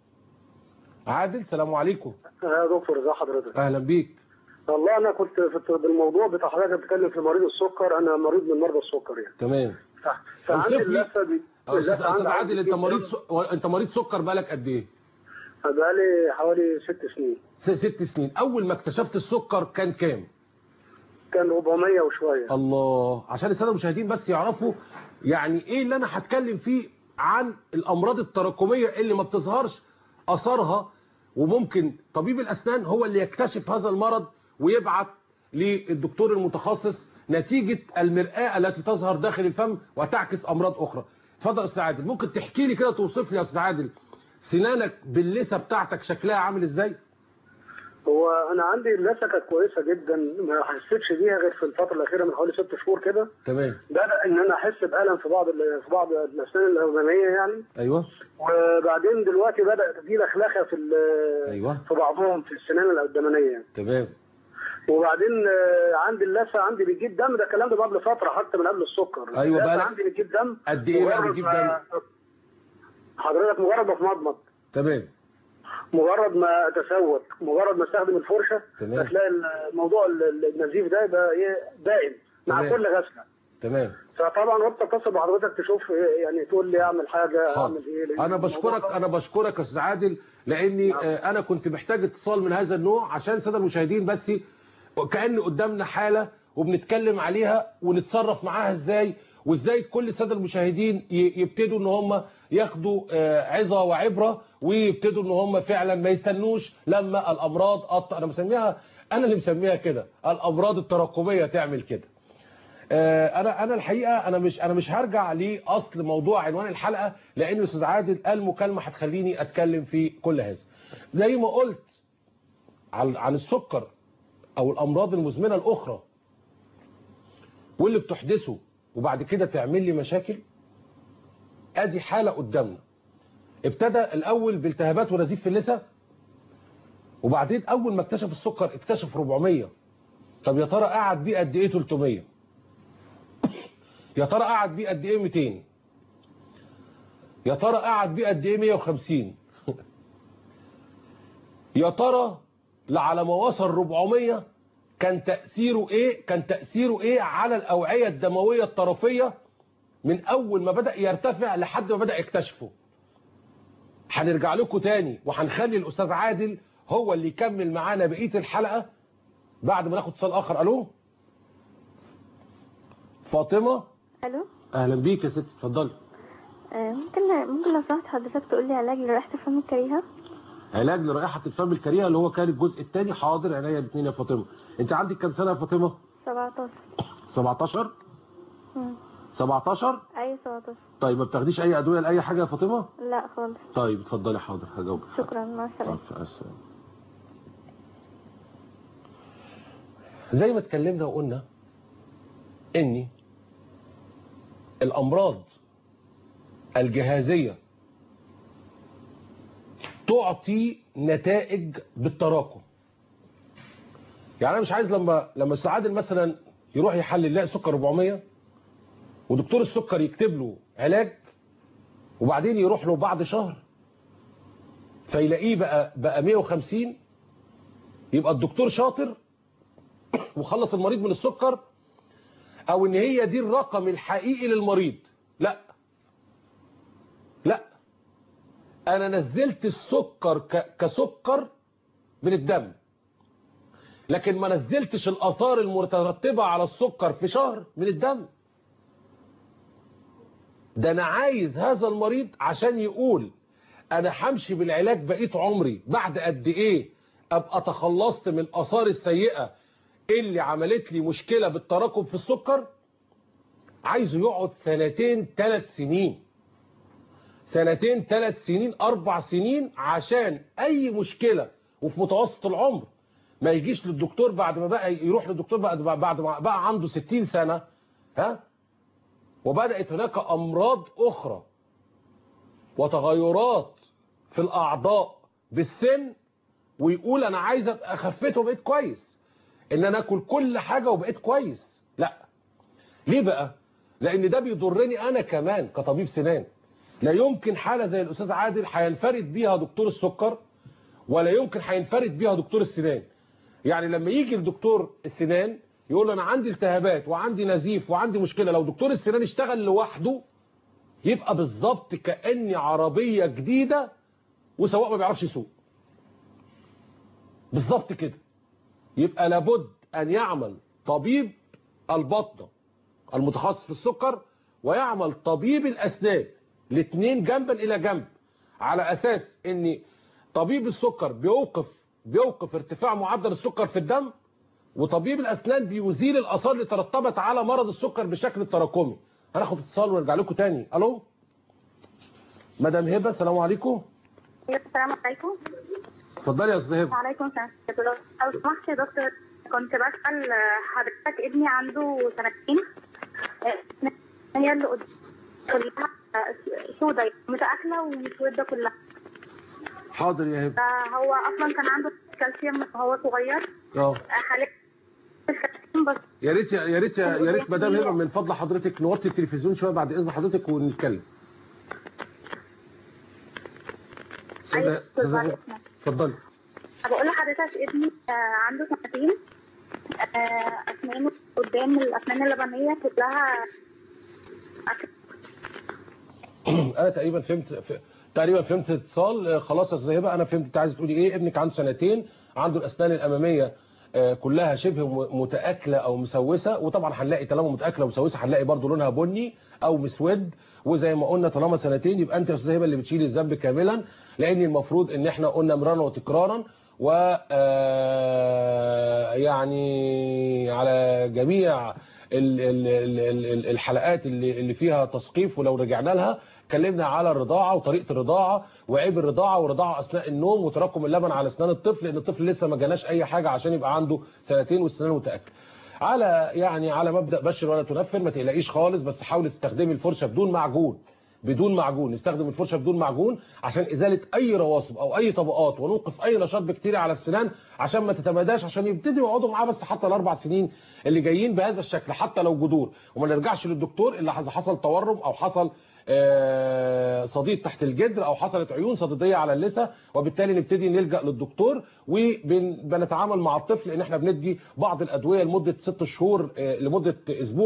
عادل سلام عليكم يا دكتور ازي حضرتك اهلا بيك والله انا كنت في بالموضوع بتاع حضرتك بتتكلم في مريض السكر انا مريض من مرضى السكر يعني تمام فعندي اوصف لي اللثه دي آه، استاذ اللثة أستاذ عندي عادل انت جداً. مريض س... انت مريض سكر بقالك قد ايه بقالي حوالي ست سنين س- ست سنين اول ما اكتشفت السكر كان كام كان 400 وشويه الله عشان الساده المشاهدين بس يعرفوا يعني ايه اللي انا هتكلم فيه عن الامراض التراكميه اللي ما بتظهرش اثرها وممكن طبيب الاسنان هو اللي يكتشف هذا المرض ويبعت للدكتور المتخصص نتيجه المرآة التي تظهر داخل الفم وتعكس امراض اخرى اتفضل يا استاذ عادل ممكن تحكي لي كده توصف لي يا استاذ عادل سنانك باللثه بتاعتك شكلها عامل ازاي هو انا عندي اللثه كانت كويسه جدا ما حسيتش بيها غير في الفتره الاخيره من حوالي ست شهور كده تمام بدا ان انا احس بالم في بعض ال- في بعض الاسنان الاماميه يعني ايوه وبعدين دلوقتي بدات تجي لخلخه في ال- ايوه في بعضهم في السنان القدامانيه يعني. تمام وبعدين آه، عندي اللثه عندي بتجيب دم ده الكلام ده قبل فتره حتى من قبل السكر أيوة، اللثة بقالك- عندي بتجيب دم قد ايه بقى مجرد بتجيب ما- حضرتك مجرد ما اتمضمض تمام مجرد ما اتسوق مجرد ما استخدم الفرشه تمام. هتلاقي الموضوع ال- النزيف ده يبقى ايه دائم مع تمام. كل غسله تمام فطبعا وقت اتصل بحضرتك تشوف إيه يعني تقول لي اعمل حاجه حاضر. اعمل ايه لأن انا الموضوع بشكرك ده- انا بشكرك يا استاذ عادل لاني آه، انا كنت محتاج اتصال من هذا النوع عشان الساده المشاهدين بس كان قدامنا حاله وبنتكلم عليها ونتصرف معاها ازاي وازاي كل الساده المشاهدين ي- يبتدوا ان هم ياخدوا آه، عظه وعبره ويبتدوا ان هم فعلا ما يستنوش لما الامراض أط... انا مسميها انا اللي مسميها كده الامراض التراكميه تعمل كده آه، انا انا الحقيقه انا مش انا مش هرجع لاصل موضوع عنوان الحلقه لان الاستاذ عادل قال مكالمه هتخليني اتكلم في كل هذا زي ما قلت عن عن السكر او الامراض المزمنه الاخرى واللي بتحدثه وبعد كده تعمل لي مشاكل ادي حاله قدامنا ابتدى الاول بالتهابات ونزيف في اللثه وبعدين اول ما اكتشف السكر اكتشف 400 طب يا ترى قعد بيه قد ايه 300 يا ترى قعد بيه قد ايه 200 يا ترى قعد بيه قد ايه 150 يا ترى على ما وصل 400 كان تأثيره ايه كان تأثيره ايه على الأوعية الدموية الطرفية من اول ما بدأ يرتفع لحد ما بدأ يكتشفه هنرجع لكم تاني وهنخلي الأستاذ عادل هو اللي يكمل معانا بقية الحلقة بعد ما ناخد اتصال آخر ألو فاطمة الو أهلا بيك يا ست اتفضلي آه، ممكن ممكن لو سمحت حضرتك تقول لي علاج لرائحة الفم الكريهة علاج لرائحه الفم الكريهه اللي هو كان الجزء الثاني حاضر عينيا الاثنين يا فاطمه انت عندك كام سنه يا فاطمه 17 17 مم. 17 ايوه 17 طيب ما بتاخديش اي ادويه لاي حاجه يا فاطمه لا خالص طيب اتفضلي حاضر هجاوبك شكرا مع السلامة مع السلامة. زي ما اتكلمنا وقلنا ان الامراض الجهازيه تعطي نتائج بالتراكم يعني انا مش عايز لما لما السعادل مثلا يروح يحلل يلاقي سكر 400 ودكتور السكر يكتب له علاج وبعدين يروح له بعد شهر فيلاقيه بقى بقى 150 يبقى الدكتور شاطر وخلص المريض من السكر او ان هي دي الرقم الحقيقي للمريض لا لا انا نزلت السكر ك- كسكر من الدم لكن ما نزلتش الاثار المترتبه على السكر في شهر من الدم ده انا عايز هذا المريض عشان يقول انا همشي بالعلاج بقيت عمري بعد قد ايه ابقى تخلصت من الاثار السيئه اللي عملت لي مشكله بالتراكم في السكر عايزه يقعد سنتين ثلاث سنين سنتين ثلاث سنين اربع سنين عشان اي مشكله وفي متوسط العمر ما يجيش للدكتور بعد ما بقى يروح للدكتور بعد بعد ما بقى عنده 60 سنه ها وبدات هناك امراض اخرى وتغيرات في الاعضاء بالسن ويقول انا عايز ابقى خفيت وبقيت كويس ان انا اكل كل حاجه وبقيت كويس لا ليه بقى لان ده بيضرني انا كمان كطبيب سنان لا يمكن حاله زي الاستاذ عادل هينفرد بيها دكتور السكر ولا يمكن هينفرد بيها دكتور السنان يعني لما يجي لدكتور السنان يقول له انا عندي التهابات وعندي نزيف وعندي مشكله لو دكتور السنان اشتغل لوحده يبقى بالظبط كاني عربيه جديده وسواق ما بيعرفش يسوق بالظبط كده يبقى لابد ان يعمل طبيب البطنه المتخصص في السكر ويعمل طبيب الاسنان الاثنين جنبا الى جنب على اساس ان طبيب السكر بيوقف بيوقف ارتفاع معدل السكر في الدم وطبيب الاسنان بيزيل الاثار اللي ترتبت على مرض السكر بشكل تراكمي هناخد اتصال ونرجع لكم تاني الو مدام هبه السلام عليكم السلام عليكم اتفضلي يا استاذ هبه وعليكم السلام لو سمحت يا دكتور كنت بسأل حضرتك ابني عنده سنتين آه، هي اللي قدام كلها آه، سودا متأكلة ومسودة كلها حاضر يا هبه فهو أصلا كان عنده كالسيوم وهو صغير اه آه، حاليا الكالسيوم بس يا ريت يا ريت يا ريت مدام هبه من فضل حضرتك نوطي التلفزيون شويه بعد اذن حضرتك ونتكلم أيوة، أستاذة- أستاذة هبة، اتفضلي بقول لحضرتك ابني آه، عنده سنتين آه، أسنانه قدام الأسنان اللبنية كلها أكل انا تقريبا فهمت ف- تقريبا فهمت اتصال آه، خلاص يا استاذ هبه انا فهمت انت عايز تقولي ايه ابنك عنده سنتين عنده الاسنان الاماميه آه، كلها شبه م- متاكله او مسوسه وطبعا هنلاقي طالما متاكله ومسوسه هنلاقي برضو لونها بني او مسود وزي ما قلنا طالما سنتين يبقى انت يا استاذ هبه اللي بتشيل الذنب كاملا لان المفروض ان احنا قلنا مرارا وتكرارا و آه، يعني على جميع ال- ال- ال- ال- ال- الحلقات اللي اللي فيها تثقيف ولو رجعنا لها اتكلمنا على الرضاعه وطريقه الرضاعه وعيب الرضاعه ورضاعه اثناء النوم وتراكم اللبن على اسنان الطفل لان الطفل لسه ما جالناش اي حاجه عشان يبقى عنده سنتين والسنان متاكد على يعني على مبدا بشر ولا تنفر ما تقلقيش خالص بس حاولي تستخدمي الفرشه بدون معجون بدون معجون نستخدم الفرشه بدون معجون عشان ازاله اي رواسب او اي طبقات ونوقف اي نشاط بكتيري على السنان عشان ما تتماداش عشان يبتدوا يقعدوا معاه بس حتى الاربع سنين اللي جايين بهذا الشكل حتى لو جذور وما نرجعش للدكتور الا اذا حصل تورم او حصل آه، صديد تحت الجدر او حصلت عيون صديديه على اللثه وبالتالي نبتدي نلجا للدكتور وبنتعامل مع الطفل ان احنا بندي بعض الادويه لمده ست شهور آه، لمده اسبوع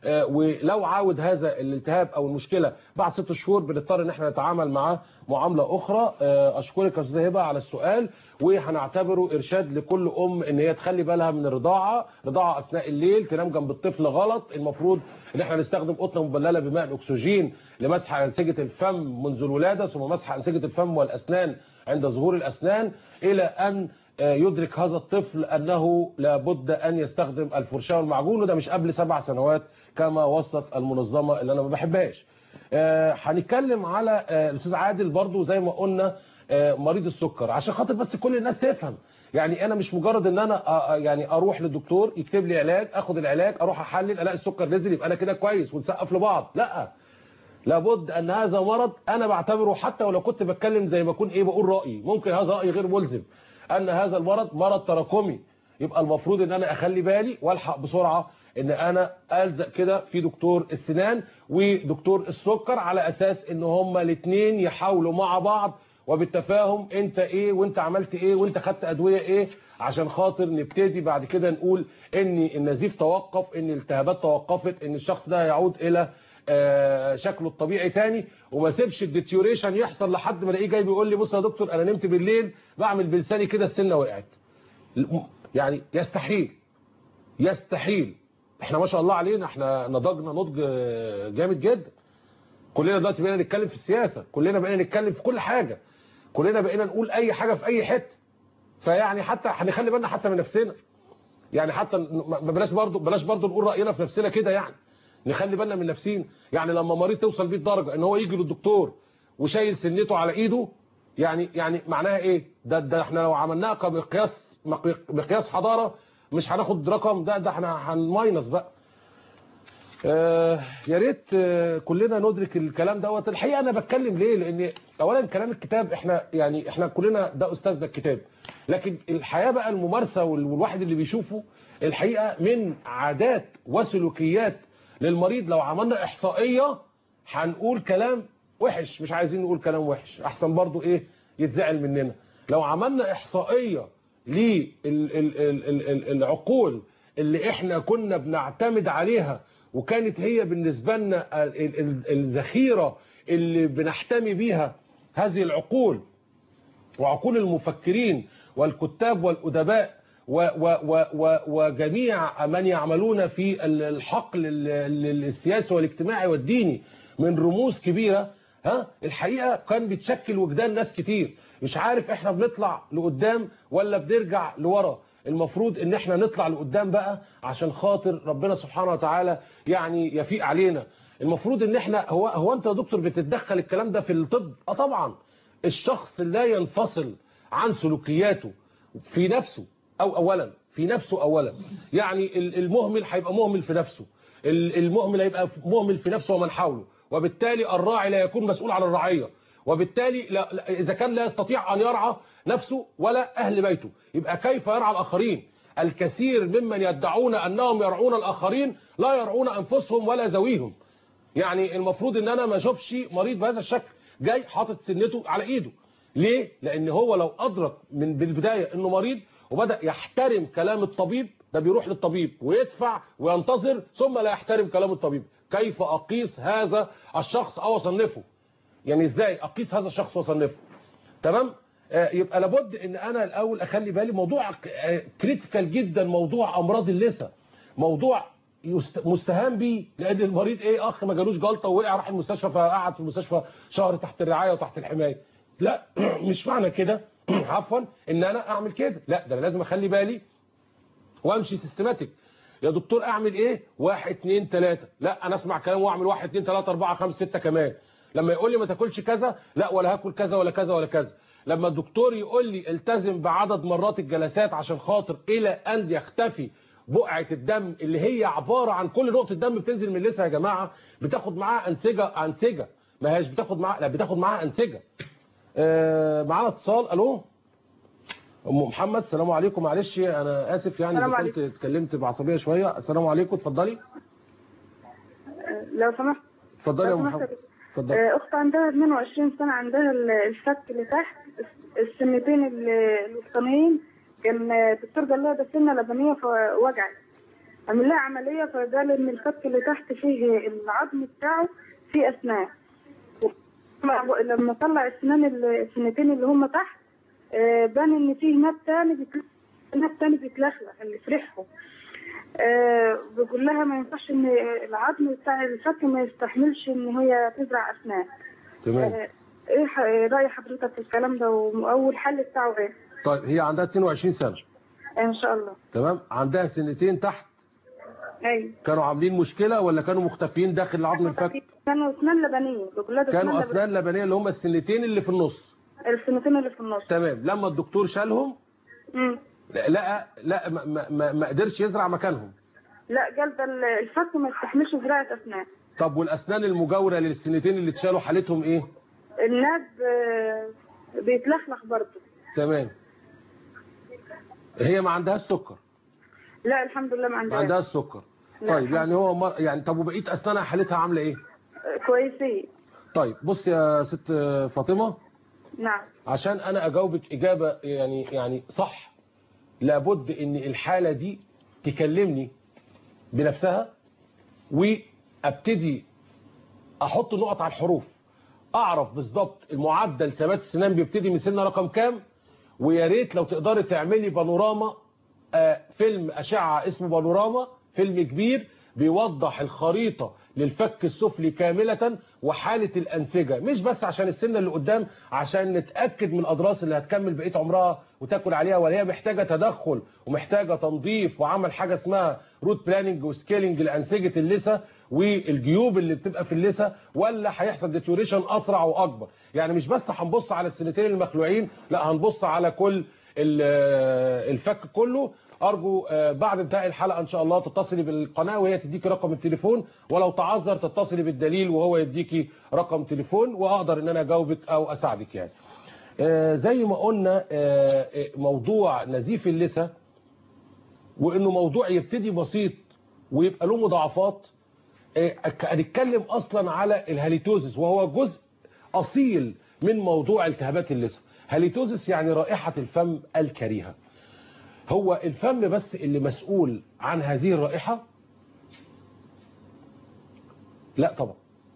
آه، ولو عاود هذا الالتهاب او المشكله بعد ست شهور بنضطر ان احنا نتعامل معاه معامله اخرى آه، اشكرك يا استاذه هبه على السؤال وهنعتبره ارشاد لكل ام ان هي تخلي بالها من الرضاعه رضاعه اثناء الليل تنام جنب الطفل غلط المفروض ان احنا نستخدم قطنه مبلله بماء الاكسجين لمسح انسجه الفم منذ الولاده ثم مسح انسجه الفم والاسنان عند ظهور الاسنان الى ان آه، يدرك هذا الطفل انه لابد ان يستخدم الفرشاه والمعجون وده مش قبل سبع سنوات كما وصت المنظمه اللي انا ما بحبهاش. آه، هنتكلم على آه، الاستاذ عادل برضو زي ما قلنا آه، مريض السكر عشان خاطر بس كل الناس تفهم يعني انا مش مجرد ان انا آه، آه، يعني اروح للدكتور يكتب لي علاج اخد العلاج اروح احلل الاقي السكر نزل يبقى انا كده كويس ونسقف لبعض لا لابد ان هذا مرض انا بعتبره حتى ولو كنت بتكلم زي ما اكون ايه بقول رايي ممكن هذا راي غير ملزم ان هذا المرض مرض تراكمي يبقى المفروض ان انا اخلي بالي والحق بسرعه ان انا الزق كده في دكتور السنان ودكتور السكر على اساس ان هما الاثنين يحاولوا مع بعض وبالتفاهم انت ايه وانت عملت ايه وانت خدت ادويه ايه عشان خاطر نبتدي بعد كده نقول ان النزيف توقف ان الالتهابات توقفت ان الشخص ده يعود الى آه، شكله الطبيعي تاني وما سيبش الديتيوريشن يحصل لحد ما الاقيه جاي بيقول لي بص يا دكتور انا نمت بالليل بعمل بلساني كده السنه وقعت يعني يستحيل يستحيل احنا ما شاء الله علينا احنا نضجنا نضج آه، جامد جدا كلنا دلوقتي بقينا نتكلم في السياسه كلنا بقينا نتكلم في كل حاجه كلنا بقينا نقول اي حاجه في اي حته فيعني حتى هنخلي بالنا حتى من نفسنا يعني حتى ما بلاش برضو بلاش برضو نقول راينا في نفسنا كده يعني نخلي بالنا من نفسين يعني لما مريض توصل بيه الدرجه ان هو يجي للدكتور وشايل سنته على ايده يعني يعني معناها ايه ده ده احنا لو عملناها كمقياس مقياس حضاره مش هناخد رقم ده ده احنا هنماينس بقى آه يا ريت آه كلنا ندرك الكلام دوت الحقيقه انا بتكلم ليه لان اولا كلام الكتاب احنا يعني احنا كلنا ده استاذنا الكتاب لكن الحياه بقى الممارسه وال- والواحد اللي بيشوفه الحقيقه من عادات وسلوكيات للمريض لو عملنا احصائيه هنقول كلام وحش مش عايزين نقول كلام وحش احسن برضو ايه يتزعل مننا لو عملنا احصائيه للعقول اللي احنا كنا بنعتمد عليها وكانت هي بالنسبة لنا ال- ال- الذخيرة اللي بنحتمي بيها هذه العقول وعقول المفكرين والكتاب والأدباء و و و و وجميع من يعملون في ال- الحقل ال- ال- السياسي والاجتماعي والديني من رموز كبيرة ها الحقيقة كان بتشكل وجدان ناس كتير مش عارف احنا بنطلع لقدام ولا بنرجع لورا المفروض ان احنا نطلع لقدام بقى عشان خاطر ربنا سبحانه وتعالى يعني يفيق علينا المفروض ان احنا هو هو انت يا دكتور بتتدخل الكلام ده في الطب اه طبعا الشخص لا ينفصل عن سلوكياته في نفسه او اولا في نفسه اولا يعني ال- المهمل هيبقى مهمل في نفسه ال- المهمل هيبقى مهمل في نفسه ومن حوله وبالتالي الراعي لا يكون مسؤول عن الرعيه وبالتالي لا لا- اذا كان لا يستطيع ان يرعى نفسه ولا اهل بيته يبقى كيف يرعى الاخرين الكثير ممن يدعون انهم يرعون الاخرين لا يرعون انفسهم ولا ذويهم يعني المفروض ان انا ما اشوفش مريض بهذا الشكل جاي حاطط سنته على ايده ليه لان هو لو ادرك من بالبدايه انه مريض وبدا يحترم كلام الطبيب ده بيروح للطبيب ويدفع وينتظر ثم لا يحترم كلام الطبيب كيف اقيس هذا الشخص او اصنفه يعني ازاي اقيس هذا الشخص واصنفه تمام آه، يبقى لابد ان انا الاول اخلي بالي موضوع كريتيكال جدا موضوع امراض اللثه موضوع يست- مستهان بيه لان المريض ايه اخ ما جالوش جلطه ووقع راح المستشفى فقعد في المستشفى شهر تحت الرعايه وتحت الحمايه لا مش معنى كده عفوا ان انا اعمل كده لا ده انا لازم اخلي بالي وامشي سيستماتيك يا دكتور اعمل ايه واحد اتنين تلاتة لا انا اسمع كلام واعمل واحد اتنين تلاتة اربعة خمسة ستة كمان لما يقول لي ما تاكلش كذا لا ولا هاكل كذا ولا كذا ولا كذا لما الدكتور يقول لي التزم بعدد مرات الجلسات عشان خاطر الى ان يختفي بقعة الدم اللي هي عبارة عن كل نقطة دم بتنزل من اللثة يا جماعة بتاخد معاها انسجة انسجة ما هيش بتاخد معاها لا بتاخد معاها انسجة آه معانا اتصال الو ام محمد السلام عليكم معلش انا اسف يعني السلام إذا كنت اتكلمت بعصبيه شويه السلام عليكم اتفضلي لو سمحت اتفضلي يا لو ام سمحت محمد يا اتفضلي آه، اخت عندها 22 سنه عندها ال- الفك اللي تحت السنتين ال- الوسطانيين كان آه، الدكتور قال لها ده سنه لبنيه فوجعت عمل لها عمليه فقال ان الفك اللي تحت فيه العظم بتاعه فيه اسنان لما- لما طلع السنان ال- السنتين اللي هم تحت آه، بان ان فيه ناب تاني بيتل- ناب تاني بيتلخلخ اللي في ريحه آه، بيقول لها ما ينفعش ان العظم بتاع الفك ما يستحملش ان هي تزرع اسنان تمام آه، ايه ح- راي حضرتك في الكلام ده واول حل بتاعه ايه طيب هي عندها 22 سنه آه، ان شاء الله تمام عندها سنتين تحت ايوه كانوا عاملين مشكله ولا كانوا مختفيين داخل عظم الفك كانوا اسنان لبنيه بيقول لها ده كانوا لبنية. اسنان لبنيه اللي هم السنتين اللي في النص السنتين اللي في النص تمام لما الدكتور شالهم مم. لقى لا ما, ما, ما, ما قدرش يزرع مكانهم لا قال ده ال- الفك ما يستحملش زراعه اسنان طب والاسنان المجاوره للسنتين اللي اتشالوا حالتهم ايه الناب آه، بيتلخلخ برضه تمام هي ما عندهاش سكر لا الحمد لله ما ما عندهاش عندهاش سكر لا، طيب الحمد يعني هو مر... يعني طب وبقيه اسنانها حالتها عامله ايه آه، كويسين طيب بص يا ست فاطمه نعم عشان انا اجاوبك اجابه يعني يعني صح لابد ان الحاله دي تكلمني بنفسها وابتدي احط نقط على الحروف اعرف بالظبط المعدل ثبات السنان بيبتدي من سن رقم كام ويا ريت لو تقدري تعملي بانوراما آه، فيلم اشعه اسمه بانوراما فيلم كبير بيوضح الخريطه للفك السفلي كامله وحاله الانسجه مش بس عشان السنه اللي قدام عشان نتاكد من الاضراس اللي هتكمل بقيه عمرها وتاكل عليها ولا هي محتاجه تدخل ومحتاجه تنظيف وعمل حاجه اسمها روت بلاننج وسكيلنج لانسجه اللثه والجيوب اللي بتبقى في اللثه ولا هيحصل ديتوريشن اسرع واكبر يعني مش بس هنبص على السنتين المخلوعين لا هنبص على كل ال- الفك كله ارجو آه، بعد انتهاء الحلقه ان شاء الله تتصلي بالقناه وهي تديكي رقم التليفون ولو تعذر تتصلي بالدليل وهو يديكي رقم تليفون واقدر ان انا اجاوبك او اساعدك يعني آه، زي ما قلنا آه، آه، موضوع نزيف اللثه وانه موضوع يبتدي بسيط ويبقى له مضاعفات آه، هنتكلم اصلا على الهاليتوزس وهو جزء اصيل من موضوع التهابات اللثه هاليتوزس يعني رائحه الفم الكريهه هو الفم بس اللي مسؤول عن هذه الرائحه لا طبعا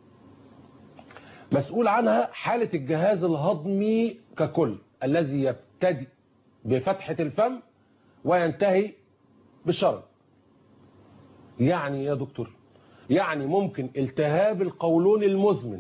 مسؤول عنها حاله الجهاز الهضمي ككل الذي يبتدي بفتحه الفم وينتهي بالشرج يعني يا دكتور يعني ممكن التهاب القولون المزمن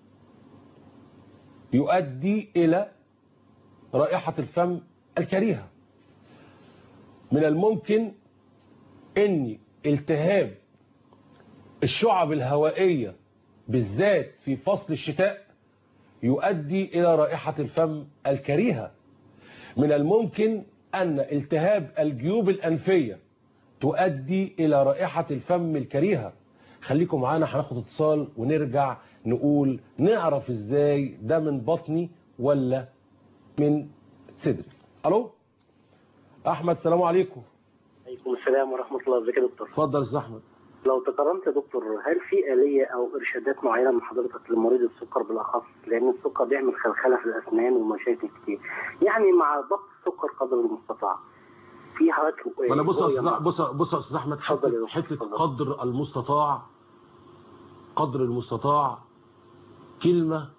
يؤدي إلى رائحة الفم الكريهة من الممكن أن التهاب الشعب الهوائية بالذات في فصل الشتاء يؤدي إلى رائحة الفم الكريهة من الممكن أن التهاب الجيوب الأنفية تؤدي إلى رائحة الفم الكريهة خليكم معانا هناخد اتصال ونرجع نقول نعرف ازاي ده من بطني ولا من صدري الو احمد السلام عليكم عليكم السلام ورحمة الله ازيك يا دكتور اتفضل يا استاذ احمد لو تكرمت يا دكتور هل في آلية أو إرشادات معينة من حضرتك لمريض السكر بالأخص لأن السكر بيعمل خلخلة في الأسنان ومشاكل كتير يعني مع ضبط السكر قدر المستطاع في حضرتك ولا بص يا رؤية استاذ مع- بص بص يا استاذ احمد حته حته قدر المستطاع قدر المستطاع كلمه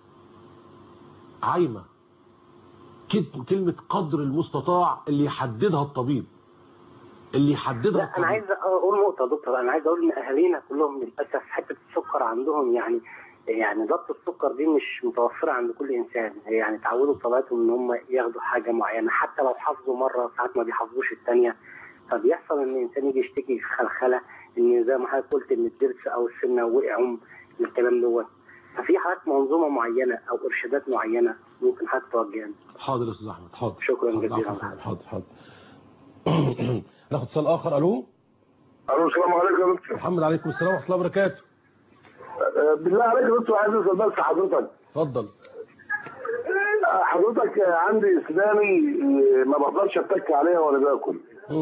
عايمه كل- كلمه قدر المستطاع اللي يحددها الطبيب اللي يحددها لا أنا الطبيب عايز أقول نقطة يا دكتور أنا عايز أقول إن أهالينا كلهم للأسف حتة السكر عندهم يعني يعني ضبط السكر دي مش متوفرة عند كل إنسان يعني اتعودوا بطبيعتهم إن هم ياخدوا حاجة معينة حتى لو حافظوا مرة ساعات ما بيحافظوش الثانية فبيحصل إن الإنسان يجي يشتكي خلخلة إن زي ما حضرتك قلت إن الضرس أو السنة وقعوا من الكلام دوت ففي حضرتك منظومة معينة أو إرشادات معينة ممكن حضرتك توجهها حاضر يا استاذ احمد حاضر شكرا حاضر، جزيلا. عفواً، حاضر حاضر ناخد اتصال اخر الو الو السلام عليكم يا دكتور محمد عليكم السلام ورحمه الله وبركاته آه، بالله عليك يا دكتور عايز اسال بس حضرتك اتفضل آه، حضرتك آه، عندي اسناني آه، ما بقدرش اتك عليها وانا باكل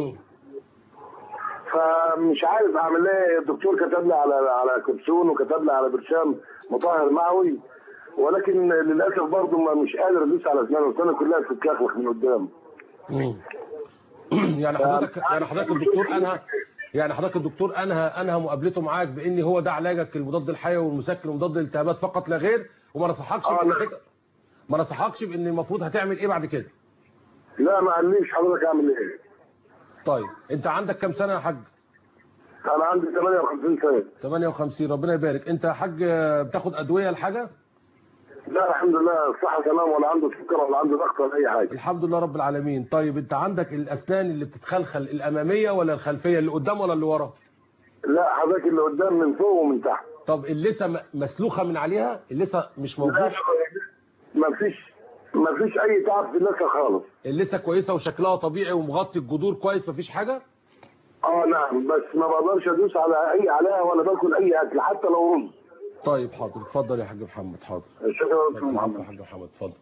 فمش عارف اعمل ايه الدكتور كتب لي على على كبسون وكتب لي على برشام مطهر معوي ولكن للاسف برضه ما مش قادر ادوس على اسناني السنه كلها بتتكخلخ من قدام مم. يعني حضرتك يعني حضرتك الدكتور انهى يعني حضرتك الدكتور انهى انهى مقابلته معاك بان هو ده علاجك المضاد الحيوي والمسكن ومضاد الالتهابات فقط لا غير وما نصحكش آه، بانك لا. إنت- ما نصحكش بان المفروض هتعمل ايه بعد كده لا ما قاليش حضرتك اعمل ايه طيب انت عندك كام سنه يا حاج انا عندي 58 سنه 58 ربنا يبارك انت يا حاج آه، بتاخد ادويه لحاجه لا الحمد لله الصحه تمام ولا عنده سكر ولا عنده ضغط ولا اي حاجه الحمد لله رب العالمين طيب انت عندك الاسنان اللي بتتخلخل الاماميه ولا الخلفيه اللي قدام ولا اللي ورا لا حضرتك اللي قدام من فوق ومن تحت طب اللثه م- مسلوخه من عليها اللثه مش موجود ما فيش ما فيش اي تعب في اللثه خالص اللثه كويسه وشكلها طبيعي ومغطي الجذور كويس مفيش حاجه اه نعم بس ما بقدرش ادوس على اي عليها ولا باكل اي اكل حتى لو رز طيب حاضر اتفضل يا حاج محمد حاضر شكرا اتفضل يا حاج محمد اتفضل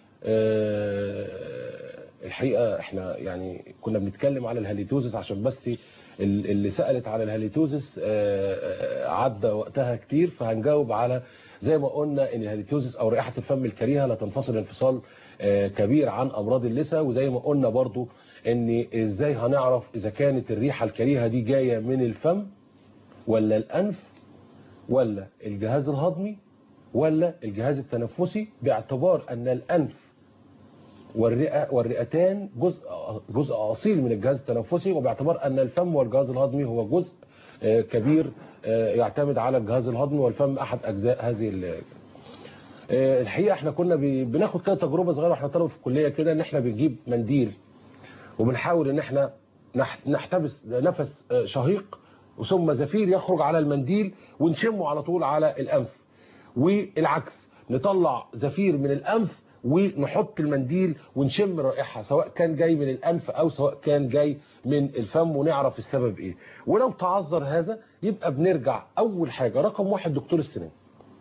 آه، الحقيقه احنا يعني كنا بنتكلم على الهاليتوزس عشان بس ال- اللي سالت على الهاليتوزس آه، آه، عدى وقتها كتير فهنجاوب على زي ما قلنا ان الهاليتوزس او رائحه الفم الكريهه لا تنفصل انفصال آه، كبير عن امراض اللثه وزي ما قلنا برضو ان ازاي هنعرف اذا كانت الريحه الكريهه دي جايه من الفم ولا الانف ولا الجهاز الهضمي ولا الجهاز التنفسي باعتبار ان الانف والرئه والرئتان جزء جزء اصيل من الجهاز التنفسي وباعتبار ان الفم والجهاز الهضمي هو جزء آه، كبير آه، يعتمد على الجهاز الهضمي والفم احد اجزاء هذه ال- آه، الحقيقه احنا كنا بي- بناخد كده تجربه صغيره واحنا طلبه في الكليه كده ان احنا بنجيب منديل وبنحاول ان احنا نح- نحتبس نفس آه، شهيق ثم زفير يخرج على المنديل ونشمه على طول على الانف والعكس نطلع زفير من الانف ونحط المنديل ونشم الرائحه سواء كان جاي من الانف او سواء كان جاي من الفم ونعرف السبب ايه ولو تعذر هذا يبقى بنرجع اول حاجه رقم واحد دكتور السنان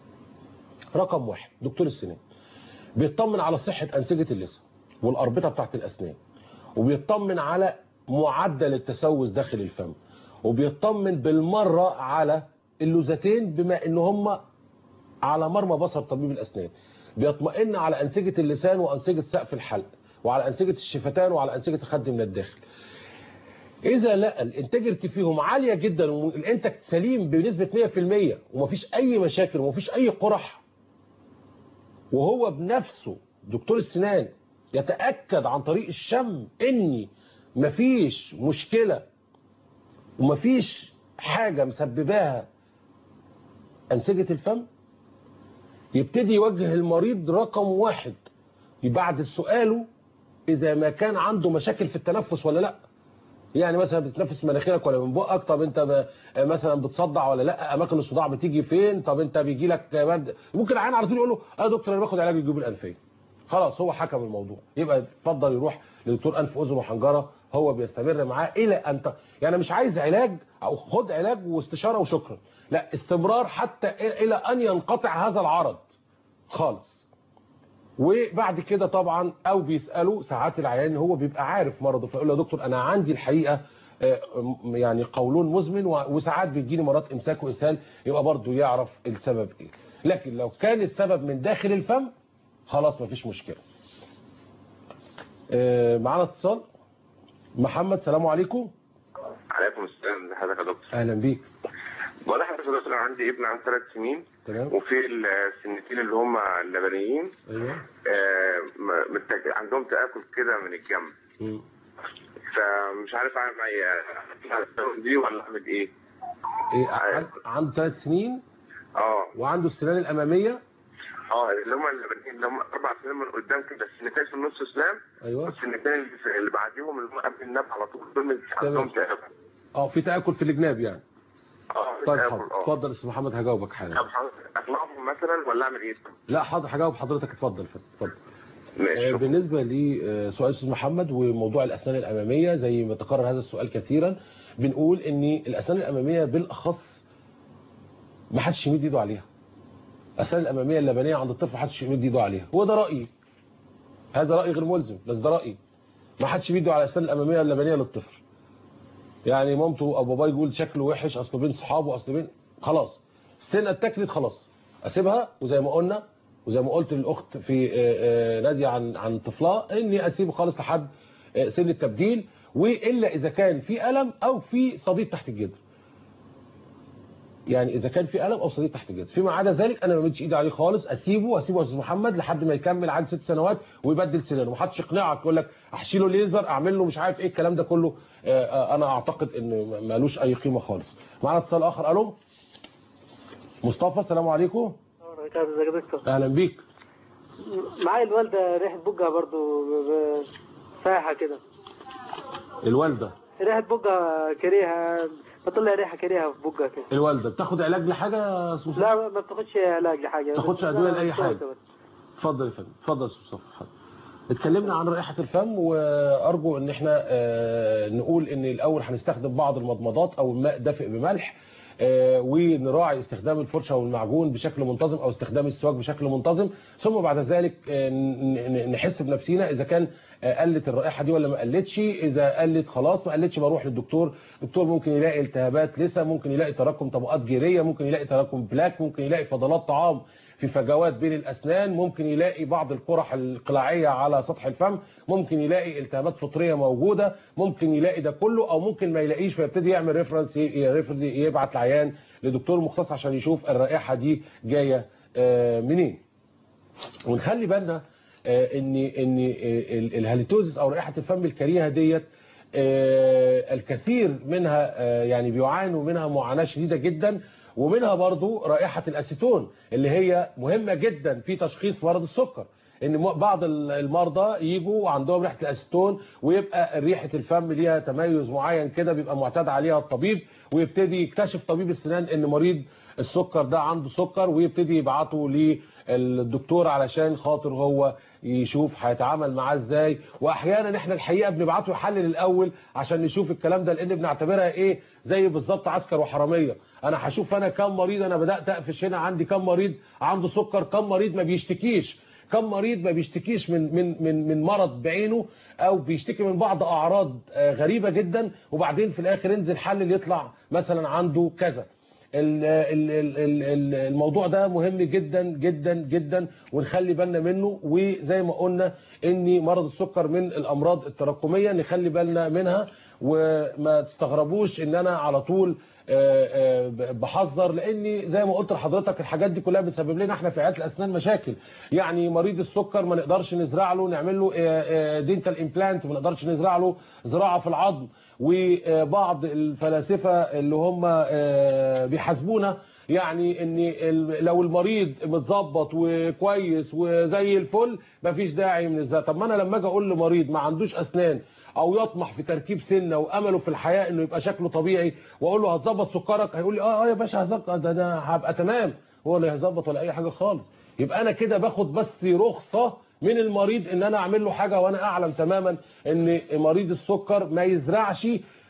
رقم واحد دكتور السنان بيطمن على صحه انسجه اللثه والاربطه بتاعت الاسنان وبيطمن على معدل التسوس داخل الفم وبيطمن بالمره على اللوزتين بما ان هم على مرمى بصر طبيب الاسنان بيطمئن على انسجه اللسان وانسجه سقف الحلق وعلى انسجه الشفتان وعلى انسجه الخد من الداخل اذا لقى الانتاجرتي فيهم عاليه جدا والانتاج سليم بنسبه 100% ومفيش اي مشاكل ومفيش اي قرح وهو بنفسه دكتور السنان يتاكد عن طريق الشم اني مفيش مشكله ومفيش حاجه مسبباها انسجه الفم يبتدي يوجه المريض رقم واحد بعد سؤاله اذا ما كان عنده مشاكل في التنفس ولا لا يعني مثلا بتتنفس مناخيرك ولا من بقك طب انت ب... مثلا بتصدع ولا لا اماكن الصداع بتيجي فين طب انت بيجي لك برد ممكن العيان على طول يقول له اه يا دكتور انا باخد علاج الجيوب الانفيه خلاص هو حكم الموضوع يبقى اتفضل يروح لدكتور انف واذن وحنجره هو بيستمر معاه الى ان ت... يعني مش عايز علاج او خد علاج واستشاره وشكرا لا استمرار حتى الى ان ينقطع هذا العرض خالص وبعد كده طبعا او بيسالوا ساعات العيان هو بيبقى عارف مرضه فيقول له يا دكتور انا عندي الحقيقه آه، م- يعني قولون مزمن و- وساعات بيجيني مرات امساك واسهال يبقى برضه يعرف السبب ايه لكن لو كان السبب من داخل الفم خلاص مفيش مشكله آه، معانا اتصال محمد سلام عليكم عليكم السلام ازي حضرتك يا دكتور اهلا بيك والله حضرتك يا دكتور أنا عندي ابن عنده ثلاث سنين تمام وفي السنتين اللي هم اللبنيين ايوه آه، م- متك- عندهم تآكل كده من الجنب مم. فمش عارف اعمل معايا دي ولا اعمل ايه ايه عن- عنده ثلاث سنين اه وعنده السنان الاماميه اه اللي هم اللبنيين اللي هم اربع سنين من قدام كده السنتين في النص اسلام ايوه والسنتين اللي, في- اللي بعديهم اللي هم قبل النب على طول دول من- عندهم تآكل اه في تاكل في الجناب يعني اه طيب تآكل، حاضر اه اتفضل يا استاذ محمد هجاوبك حالا طب حضرتك اطلعهم مثلا ولا اعمل ايه؟ لا حاضر هجاوب حضرتك اتفضل اتفضل ماشي آه، بالنسبه لسؤال استاذ محمد وموضوع الاسنان الاماميه زي ما تكرر هذا السؤال كثيرا بنقول ان الاسنان الاماميه بالاخص ما حدش يمد ايده عليها الاسنان الاماميه اللبنيه عند الطفل ما حدش يمد ايده عليها هو ده رايي هذا راي غير ملزم بس ده رايي ما حدش يمد على الاسنان الاماميه اللبنيه للطفل يعني مامته او باباه يقول شكله وحش اصله بين صحابه اصله بين خلاص السنه اتاكلت خلاص اسيبها وزي ما قلنا وزي ما قلت للاخت في آه، آه، ناديه عن عن طفلها اني اسيبه خالص لحد آه، سن التبديل والا اذا كان في الم او في صديد تحت الجدر يعني اذا كان في الم او صديد تحت الجدر فيما عدا ذلك انا ما مدش ايدي عليه خالص اسيبه واسيبه يا استاذ محمد لحد ما يكمل عند ست سنوات ويبدل سنانه محدش يقنعك يقول لك احشي له ليزر اعمل له مش عارف ايه الكلام ده كله آه، آه، انا اعتقد ان مالوش اي قيمه خالص معانا اتصال اخر الو مصطفى السلام عليكم ازيك يا دكتور اهلا بيك معايا الوالده ريحه بقها برضو ب- ب- فايحه كده الوالده ريحه بقها كريهه بطلع ريحه كريهه في بقها كده الوالده بتاخد علاج لحاجه يا أستاذ مصطفى؟ لا ما بتاخدش علاج لحاجه ما بتاخدش لا، ادويه لاي بتاخد حاجه بس. اتفضل يا فندم اتفضل يا استاذ مصطفى اتفضل. اتكلمنا عن رائحه الفم وارجو ان احنا آه، نقول ان الاول هنستخدم بعض المضمضات او الماء دافئ بملح آه، ونراعي استخدام الفرشه والمعجون بشكل منتظم او استخدام السواك بشكل منتظم ثم بعد ذلك آه، ن- ن- نحس بنفسينا اذا كان آه، قلت الرائحه دي ولا ما قلتش اذا قلت خلاص ما قلتش بروح للدكتور الدكتور ممكن يلاقي التهابات لسه ممكن يلاقي تراكم طبقات جيريه ممكن يلاقي تراكم بلاك ممكن يلاقي فضلات طعام في فجوات بين الاسنان ممكن يلاقي بعض القرح القلاعيه على سطح الفم ممكن يلاقي التهابات فطريه موجوده ممكن يلاقي ده كله او ممكن ما يلاقيش فيبتدي يعمل ريفرنس ريفرنس يبعت العيان لدكتور مختص عشان يشوف الرائحه دي جايه آه، منين ونخلي بالنا آه، ان ان آه، ال- الهاليتوزس او رائحه الفم الكريهه ديت آه، الكثير منها آه، يعني بيعانوا منها معاناه شديده جدا ومنها برضو رائحه الاسيتون اللي هي مهمه جدا في تشخيص مرض السكر ان م- بعض ال- المرضى يجوا عندهم ريحه الاسيتون ويبقى ريحه الفم ليها تميز معين كده بيبقى معتاد عليها الطبيب ويبتدي يكتشف طبيب السنان ان مريض السكر ده عنده سكر ويبتدي يبعته للدكتور علشان خاطر هو يشوف هيتعامل معاه ازاي واحيانا احنا الحقيقه بنبعته يحلل الاول عشان نشوف الكلام ده لان بنعتبرها ايه زي بالظبط عسكر وحراميه انا هشوف انا كام مريض انا بدات اقفش هنا عندي كام مريض عنده سكر كام مريض ما بيشتكيش كم مريض ما بيشتكيش من من من من مرض بعينه او بيشتكي من بعض اعراض آه، غريبه جدا وبعدين في الاخر ينزل حلل يطلع مثلا عنده كذا ال- ال- ال- ال- ال- الموضوع ده مهم جدا جدا جدا ونخلي بالنا منه وزي ما قلنا ان مرض السكر من الامراض التراكميه نخلي بالنا منها وما تستغربوش ان انا على طول آه، آه، بحذر لاني زي ما قلت لحضرتك الحاجات دي كلها بتسبب لنا احنا في عيادة الاسنان مشاكل يعني مريض السكر ما نقدرش نزرع له نعمل له دينتال امبلانت ما نقدرش نزرع له زراعه في العظم وبعض الفلاسفه اللي هم آه، بيحاسبونا يعني ان ال- لو المريض متظبط وكويس وزي الفل مفيش داعي من الزرع طب ما انا لما اجي اقول لمريض ما عندوش اسنان او يطمح في تركيب سنه وامله في الحياه انه يبقى شكله طبيعي واقول له هتظبط سكرك هيقول لي اه اه يا باشا هظبط ده انا هبقى تمام هو لا هيظبط ولا اي حاجه خالص يبقى انا كده باخد بس رخصه من المريض ان انا اعمل له حاجه وانا اعلم تماما ان مريض السكر ما يزرعش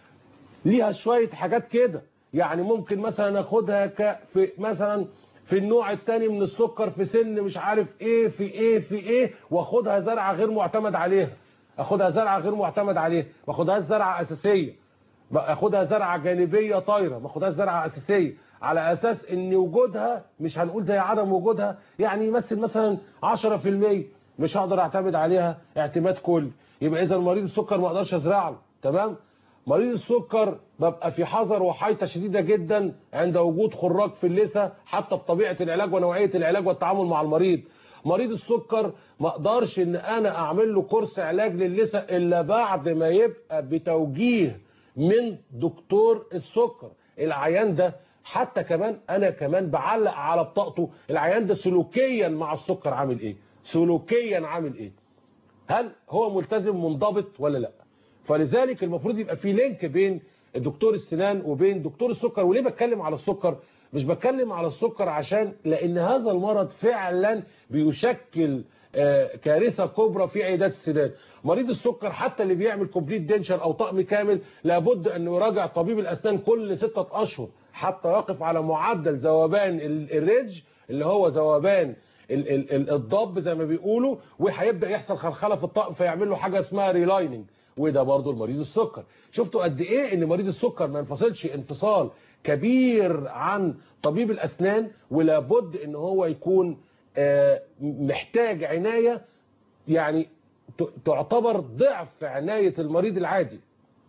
ليها شويه حاجات كده يعني ممكن مثلا اخدها ك في مثلا في النوع الثاني من السكر في سن مش عارف ايه في ايه في ايه واخدها زرعه غير معتمد عليها اخدها زرعه غير معتمد عليها ما اخدهاش زرعه اساسيه اخدها زرعه جانبيه طايره ما اخدهاش زرعه اساسيه على اساس ان وجودها مش هنقول زي عدم وجودها يعني يمثل مثلا 10% مش هقدر اعتمد عليها اعتماد كلي يبقى اذا مريض السكر ما اقدرش ازرع له تمام مريض السكر ببقى في حذر وحيطه شديده جدا عند وجود خراج في اللثه حتى في طبيعه العلاج ونوعيه العلاج والتعامل مع المريض مريض السكر ما اقدرش ان انا اعمل له كورس علاج للثه الا بعد ما يبقى بتوجيه من دكتور السكر العيان ده حتى كمان انا كمان بعلق على بطاقته العيان ده سلوكيا مع السكر عامل ايه سلوكيا عامل ايه هل هو ملتزم منضبط ولا لا فلذلك المفروض يبقى في لينك بين دكتور السنان وبين دكتور السكر وليه بتكلم على السكر مش بتكلم على السكر عشان لان هذا المرض فعلا بيشكل آه، كارثه كبرى في عيادات السنان مريض السكر حتى اللي بيعمل كومبليت دنشر او طقم كامل لابد انه يراجع طبيب الاسنان كل ستة اشهر حتى يقف على معدل ذوبان ال- الريدج اللي هو ذوبان ال- ال- ال- الضب زي ما بيقولوا وهيبدا يحصل خلخله في الطقم فيعمل له حاجه اسمها ريلايننج وده برضو المريض السكر شفتوا قد ايه ان مريض السكر ما ينفصلش انفصال كبير عن طبيب الاسنان ولابد ان هو يكون آه، محتاج عنايه يعني ت- تعتبر ضعف عنايه المريض العادي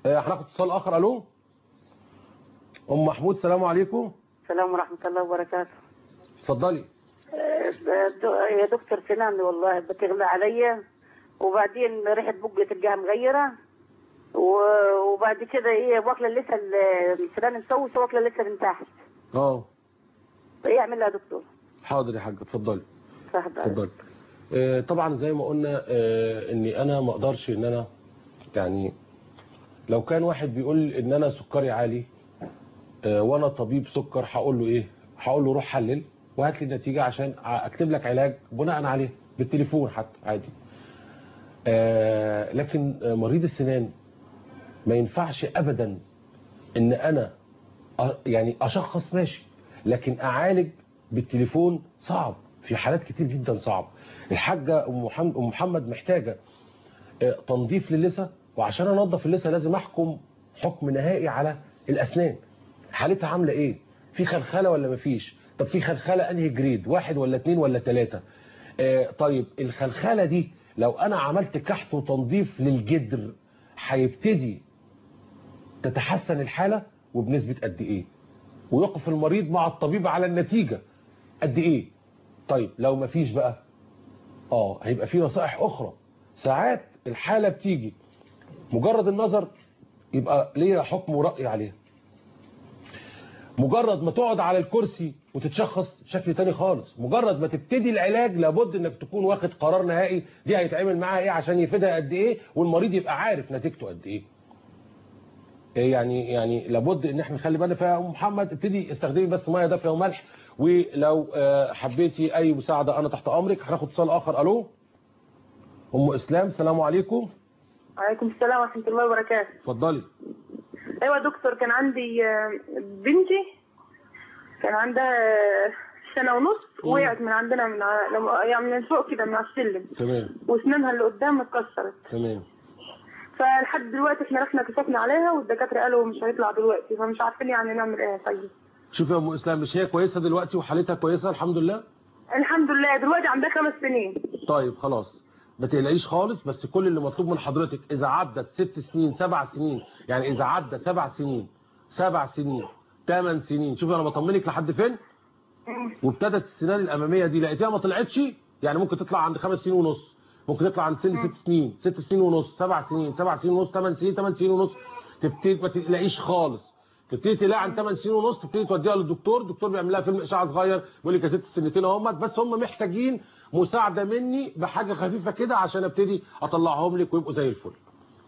آه، هناخد اتصال اخر الو ام محمود سلام عليكم السلام ورحمة الله وبركاته اتفضلي آه، د- يا دكتور سنان والله بتغلى عليا وبعدين ريحة بقي تلقاها مغيرة و- وبعد كده ايه واكلة لسه ال- السنان مسوسة واكلة لسه من تحت اه ايه اعمل لها يا دكتور؟ حاضر يا حاج اتفضلي صح اتفضلي آه، طبعا زي ما قلنا آه، اني انا ما اقدرش ان انا يعني لو كان واحد بيقول ان انا سكري عالي آه، وانا طبيب سكر هقول له ايه هقول له روح حلل وهات لي النتيجه عشان اكتب لك علاج بناء عليه بالتليفون حتى عادي آه، لكن آه، مريض السنان ما ينفعش ابدا ان انا أ- يعني اشخص ماشي لكن اعالج بالتليفون صعب في حالات كتير جدا صعب الحاجه ام محمد أم محمد محتاجه آه، تنظيف للثه وعشان انظف اللثه لازم احكم حكم نهائي على الاسنان حالتها عامله ايه في خلخله ولا مفيش طب في خلخله انهي جريد واحد ولا اتنين ولا تلاته آه، طيب الخلخله دي لو انا عملت كحت وتنظيف للجدر هيبتدي تتحسن الحاله وبنسبه قد ايه ويقف المريض مع الطبيب على النتيجه قد ايه طيب لو مفيش بقى اه هيبقى في نصائح اخرى ساعات الحاله بتيجي مجرد النظر يبقى ليا حكم ورأي عليها مجرد ما تقعد على الكرسي وتتشخص شكل تاني خالص مجرد ما تبتدي العلاج لابد انك تكون واخد قرار نهائي دي هيتعمل معاها ايه عشان يفيدها قد ايه والمريض يبقى عارف نتيجته قد ايه إيه يعني يعني لابد ان احنا نخلي بالنا فيها ام محمد ابتدي استخدمي بس ميه دافيه وملح ولو آه، حبيتي اي مساعده انا تحت امرك هناخد اتصال اخر الو ام اسلام السلام عليكم وعليكم السلام ورحمة الله وبركاته اتفضلي أيوة يا دكتور كان عندي آه، بنتي كان عندها آه، سنة ونص مم. وقعت من عندنا من ع- لما- يعني من فوق كده من على السلم تمام واسنانها اللي قدام اتكسرت تمام فلحد دلوقتي احنا رحنا كشفنا عليها والدكاترة قالوا مش هيطلع دلوقتي فمش عارفين يعني نعمل ايه طيب شوفي يا ام اسلام مش هي كويسه دلوقتي وحالتها كويسه الحمد لله الحمد لله دلوقتي عندها خمس سنين طيب خلاص ما تقلقيش خالص بس كل اللي مطلوب من حضرتك اذا عدت ست سنين سبع سنين يعني اذا عدى سبع سنين سبع سنين ثمان سنين شوفي انا بطمنك لحد فين وابتدت السنان الاماميه دي لقيتيها ما طلعتش يعني ممكن تطلع عند خمس سنين ونص ممكن تطلع عند سن ست سنين ست سنين ونص سبع سنين سبع سنين ونص ثمان سنين ثمان سنين ونص تبتدي ما تلاقيش خالص تبتدي تلاقي عن 8 سنين ونص تبتدي توديها للدكتور الدكتور بيعمل لها فيلم اشعه صغير بيقول لك يا ست سنتين اهمت بس هم محتاجين مساعده مني بحاجه خفيفه كده عشان ابتدي اطلعهم لك ويبقوا زي الفل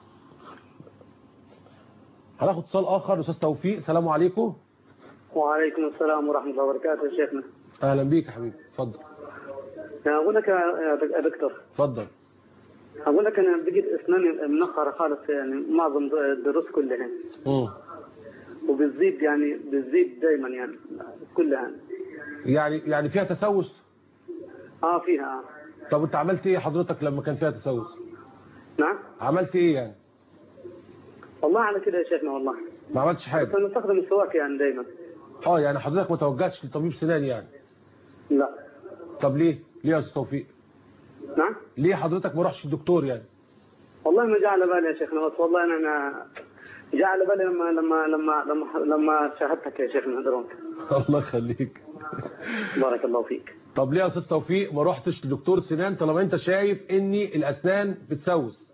هناخد اتصال اخر استاذ توفيق السلام عليكم وعليكم السلام ورحمة الله وبركاته يا شيخنا اهلا بيك يا حبيبي اتفضل أقول لك يا دك- يا دكتور اتفضل أقول لك أنا بقيت أسناني منخرة خالص يعني معظم الدروس كلها مم. وبتزيد يعني بتزيد دائما يعني كلها يعني يعني فيها تسوس اه فيها طب انت عملت ايه حضرتك لما كان فيها تسوس نعم عملت ايه يعني والله على كده يا شيخنا والله ما عملتش حاجه بس أنا بستخدم السواك يعني دائما اه يعني حضرتك ما توجهتش لطبيب سنان يعني لا طب ليه ليه يا استاذ توفيق نعم ليه حضرتك ما رحتش الدكتور يعني والله ما جاء على بالي يا شيخنا بس والله أنا, أنا جاء على بالي لما لما لما لما لما شاهدتك يا شيخنا درونك الله يخليك بارك الله فيك طب ليه يا استاذ توفيق ما رحتش لدكتور سنان طالما انت شايف ان الاسنان بتسوس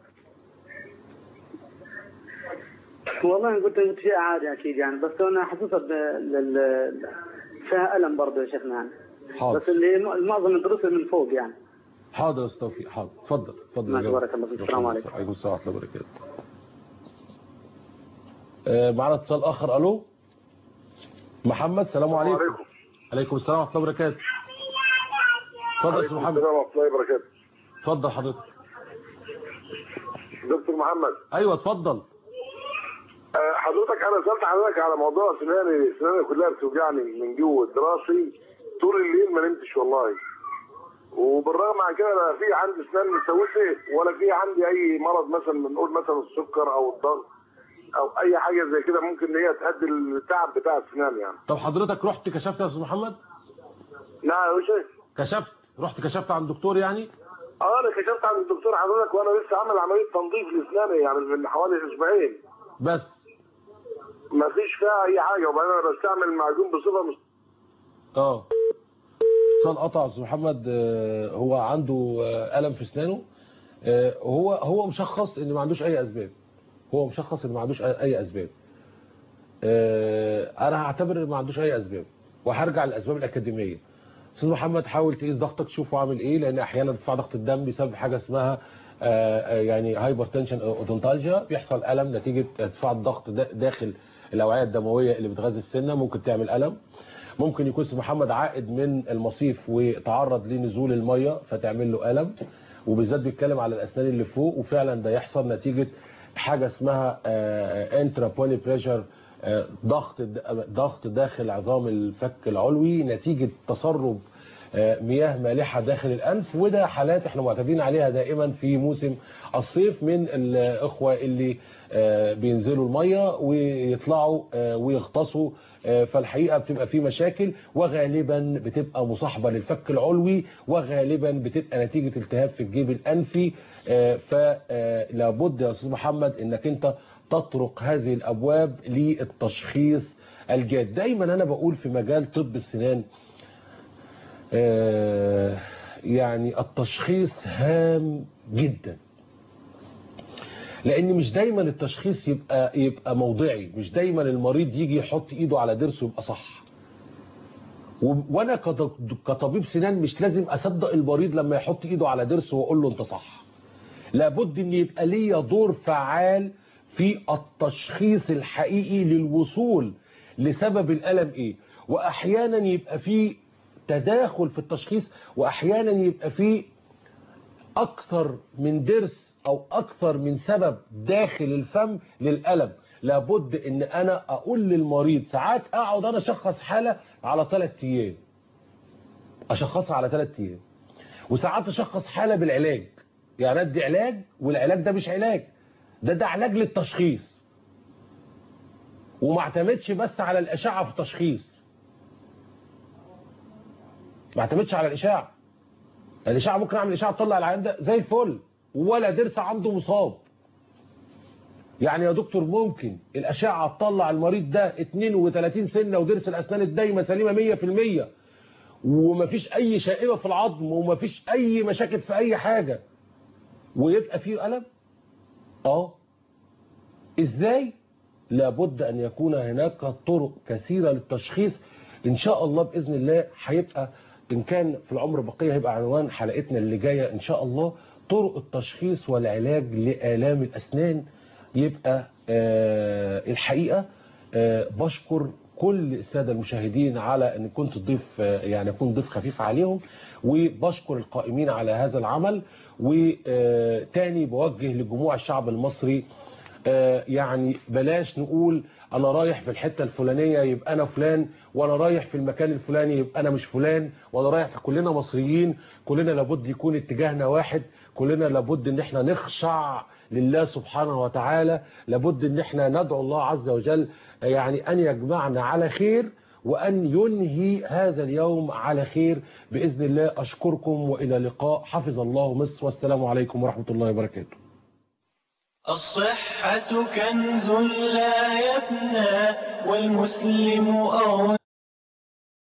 والله أنا قلت قلت شيء عادي اكيد يعني بس انا حاسسها ب- لل- فيها الم برضه يا شيخنا يعني حاضر بس اللي معظم الدروس من فوق يعني حاضر يا استاذ توفيق حاضر اتفضل اتفضل ماشي، يا جماعة. بارك الله فيك. السلام عليكم. وعليكم السلام ورحمه الله وبركاته آه، معانا اتصال اخر الو محمد سلام عليكم عليكم. عليكم السلام ورحمه الله وبركاته اتفضل يا استاذ محمد السلام ورحمة الله وبركاته اتفضل حضرتك دكتور محمد ايوه اتفضل آه، حضرتك انا سالت حضرتك على موضوع سناني سناني كلها بتوجعني من جوه دراسي طول الليل ما نمتش والله وبالرغم عن كده لا في عندي اسنان مسوسه ولا في عندي اي مرض مثلا بنقول مثلا السكر او الضغط او اي حاجه زي كده ممكن ان هي تؤدي التعب بتاع السنان يعني طب حضرتك رحت كشفت يا استاذ محمد نعم يا شيخ كشفت رحت كشفت عند دكتور يعني اه انا كشفت عند الدكتور حضرتك وانا لسه عامل عمليه تنظيف لاسناني يعني من حوالي اسبوعين بس ما فيش فيها اي حاجه وبعدين انا بستعمل المعجون بصفه مش اه اتصال قطع استاذ محمد آه، هو عنده آه، الم في اسنانه آه، هو هو مشخص ان ما عندوش اي اسباب هو مشخص ان ما عندوش اي أي اسباب آه، انا هعتبر ان ما عندوش اي اسباب وهرجع للاسباب الاكاديميه استاذ محمد حاول تقيس ضغطك تشوفه عامل ايه لان احيانا ارتفاع ضغط الدم بسبب حاجه اسمها آه، آه، يعني هايبرتنشن اودونتالجيا بيحصل الم نتيجه ارتفاع الضغط دا- داخل الاوعيه الدمويه اللي بتغذي السنه ممكن تعمل الم ممكن يكون استاذ محمد عائد من المصيف وتعرض لنزول الميه فتعمل له الم وبالذات بيتكلم على الاسنان اللي فوق وفعلا ده يحصل نتيجه حاجه اسمها انترا بولي بريشر ضغط ضغط داخل عظام الفك العلوي نتيجه تسرب آه، مياه مالحه داخل الانف وده حالات احنا معتادين عليها دائما في موسم الصيف من الاخوه اللي آه، بينزلوا الميه ويطلعوا آه، ويغطسوا آه، فالحقيقه بتبقى في مشاكل وغالبا بتبقى مصاحبه للفك العلوي وغالبا بتبقى نتيجه التهاب في الجيب الانفي فلابد يا استاذ محمد انك انت تطرق هذه الابواب للتشخيص الجاد دايما انا بقول في مجال طب السنان آه، يعني التشخيص هام جدا لان مش دايما التشخيص يبقى يبقى موضعي مش دايما المريض يجي يحط ايده على ضرسه يبقى صح و- وانا كط- كطبيب سنان مش لازم اصدق المريض لما يحط ايده على ضرسه واقول له انت صح لابد ان يبقى ليا دور فعال في التشخيص الحقيقي للوصول لسبب الالم ايه واحيانا يبقى في تداخل في التشخيص واحيانا يبقى في اكثر من ضرس او اكثر من سبب داخل الفم للالم لابد ان انا اقول للمريض ساعات اقعد انا اشخص حاله على ثلاث ايام اشخصها على ثلاث ايام وساعات اشخص حاله بالعلاج يعني ادي علاج والعلاج ده مش علاج ده ده علاج للتشخيص وما اعتمدش بس على الاشعه في التشخيص ما اعتمدش على الاشعه الاشعه ممكن اعمل اشعه تطلع العيان ده زي الفل ولا ضرس عنده مصاب يعني يا دكتور ممكن الاشعه تطلع المريض ده 32 سنه وضرس الاسنان الدايمه سليمه 100% ومفيش اي شائبه في العظم ومفيش اي مشاكل في اي حاجه ويبقى فيه الم اه ازاي لابد ان يكون هناك طرق كثيره للتشخيص ان شاء الله باذن الله هيبقى ان كان في العمر بقيه هيبقى عنوان حلقتنا اللي جايه ان شاء الله طرق التشخيص والعلاج لالام الاسنان يبقى آه الحقيقه آه بشكر كل الساده المشاهدين على ان كنت ضيف آه يعني اكون ضيف خفيف عليهم وبشكر القائمين على هذا العمل وتاني بوجه لجموع الشعب المصري آه يعني بلاش نقول انا رايح في الحته الفلانيه يبقى انا فلان وانا رايح في المكان الفلاني يبقى انا مش فلان وانا رايح كلنا مصريين كلنا لابد يكون اتجاهنا واحد كلنا لابد ان احنا نخشع لله سبحانه وتعالى لابد ان احنا ندعو الله عز وجل يعني ان يجمعنا على خير وأن ينهي هذا اليوم على خير بإذن الله أشكركم وإلى لقاء حفظ الله مصر والسلام عليكم ورحمة الله وبركاته الصحة كنز لا يفنى والمسلم أولى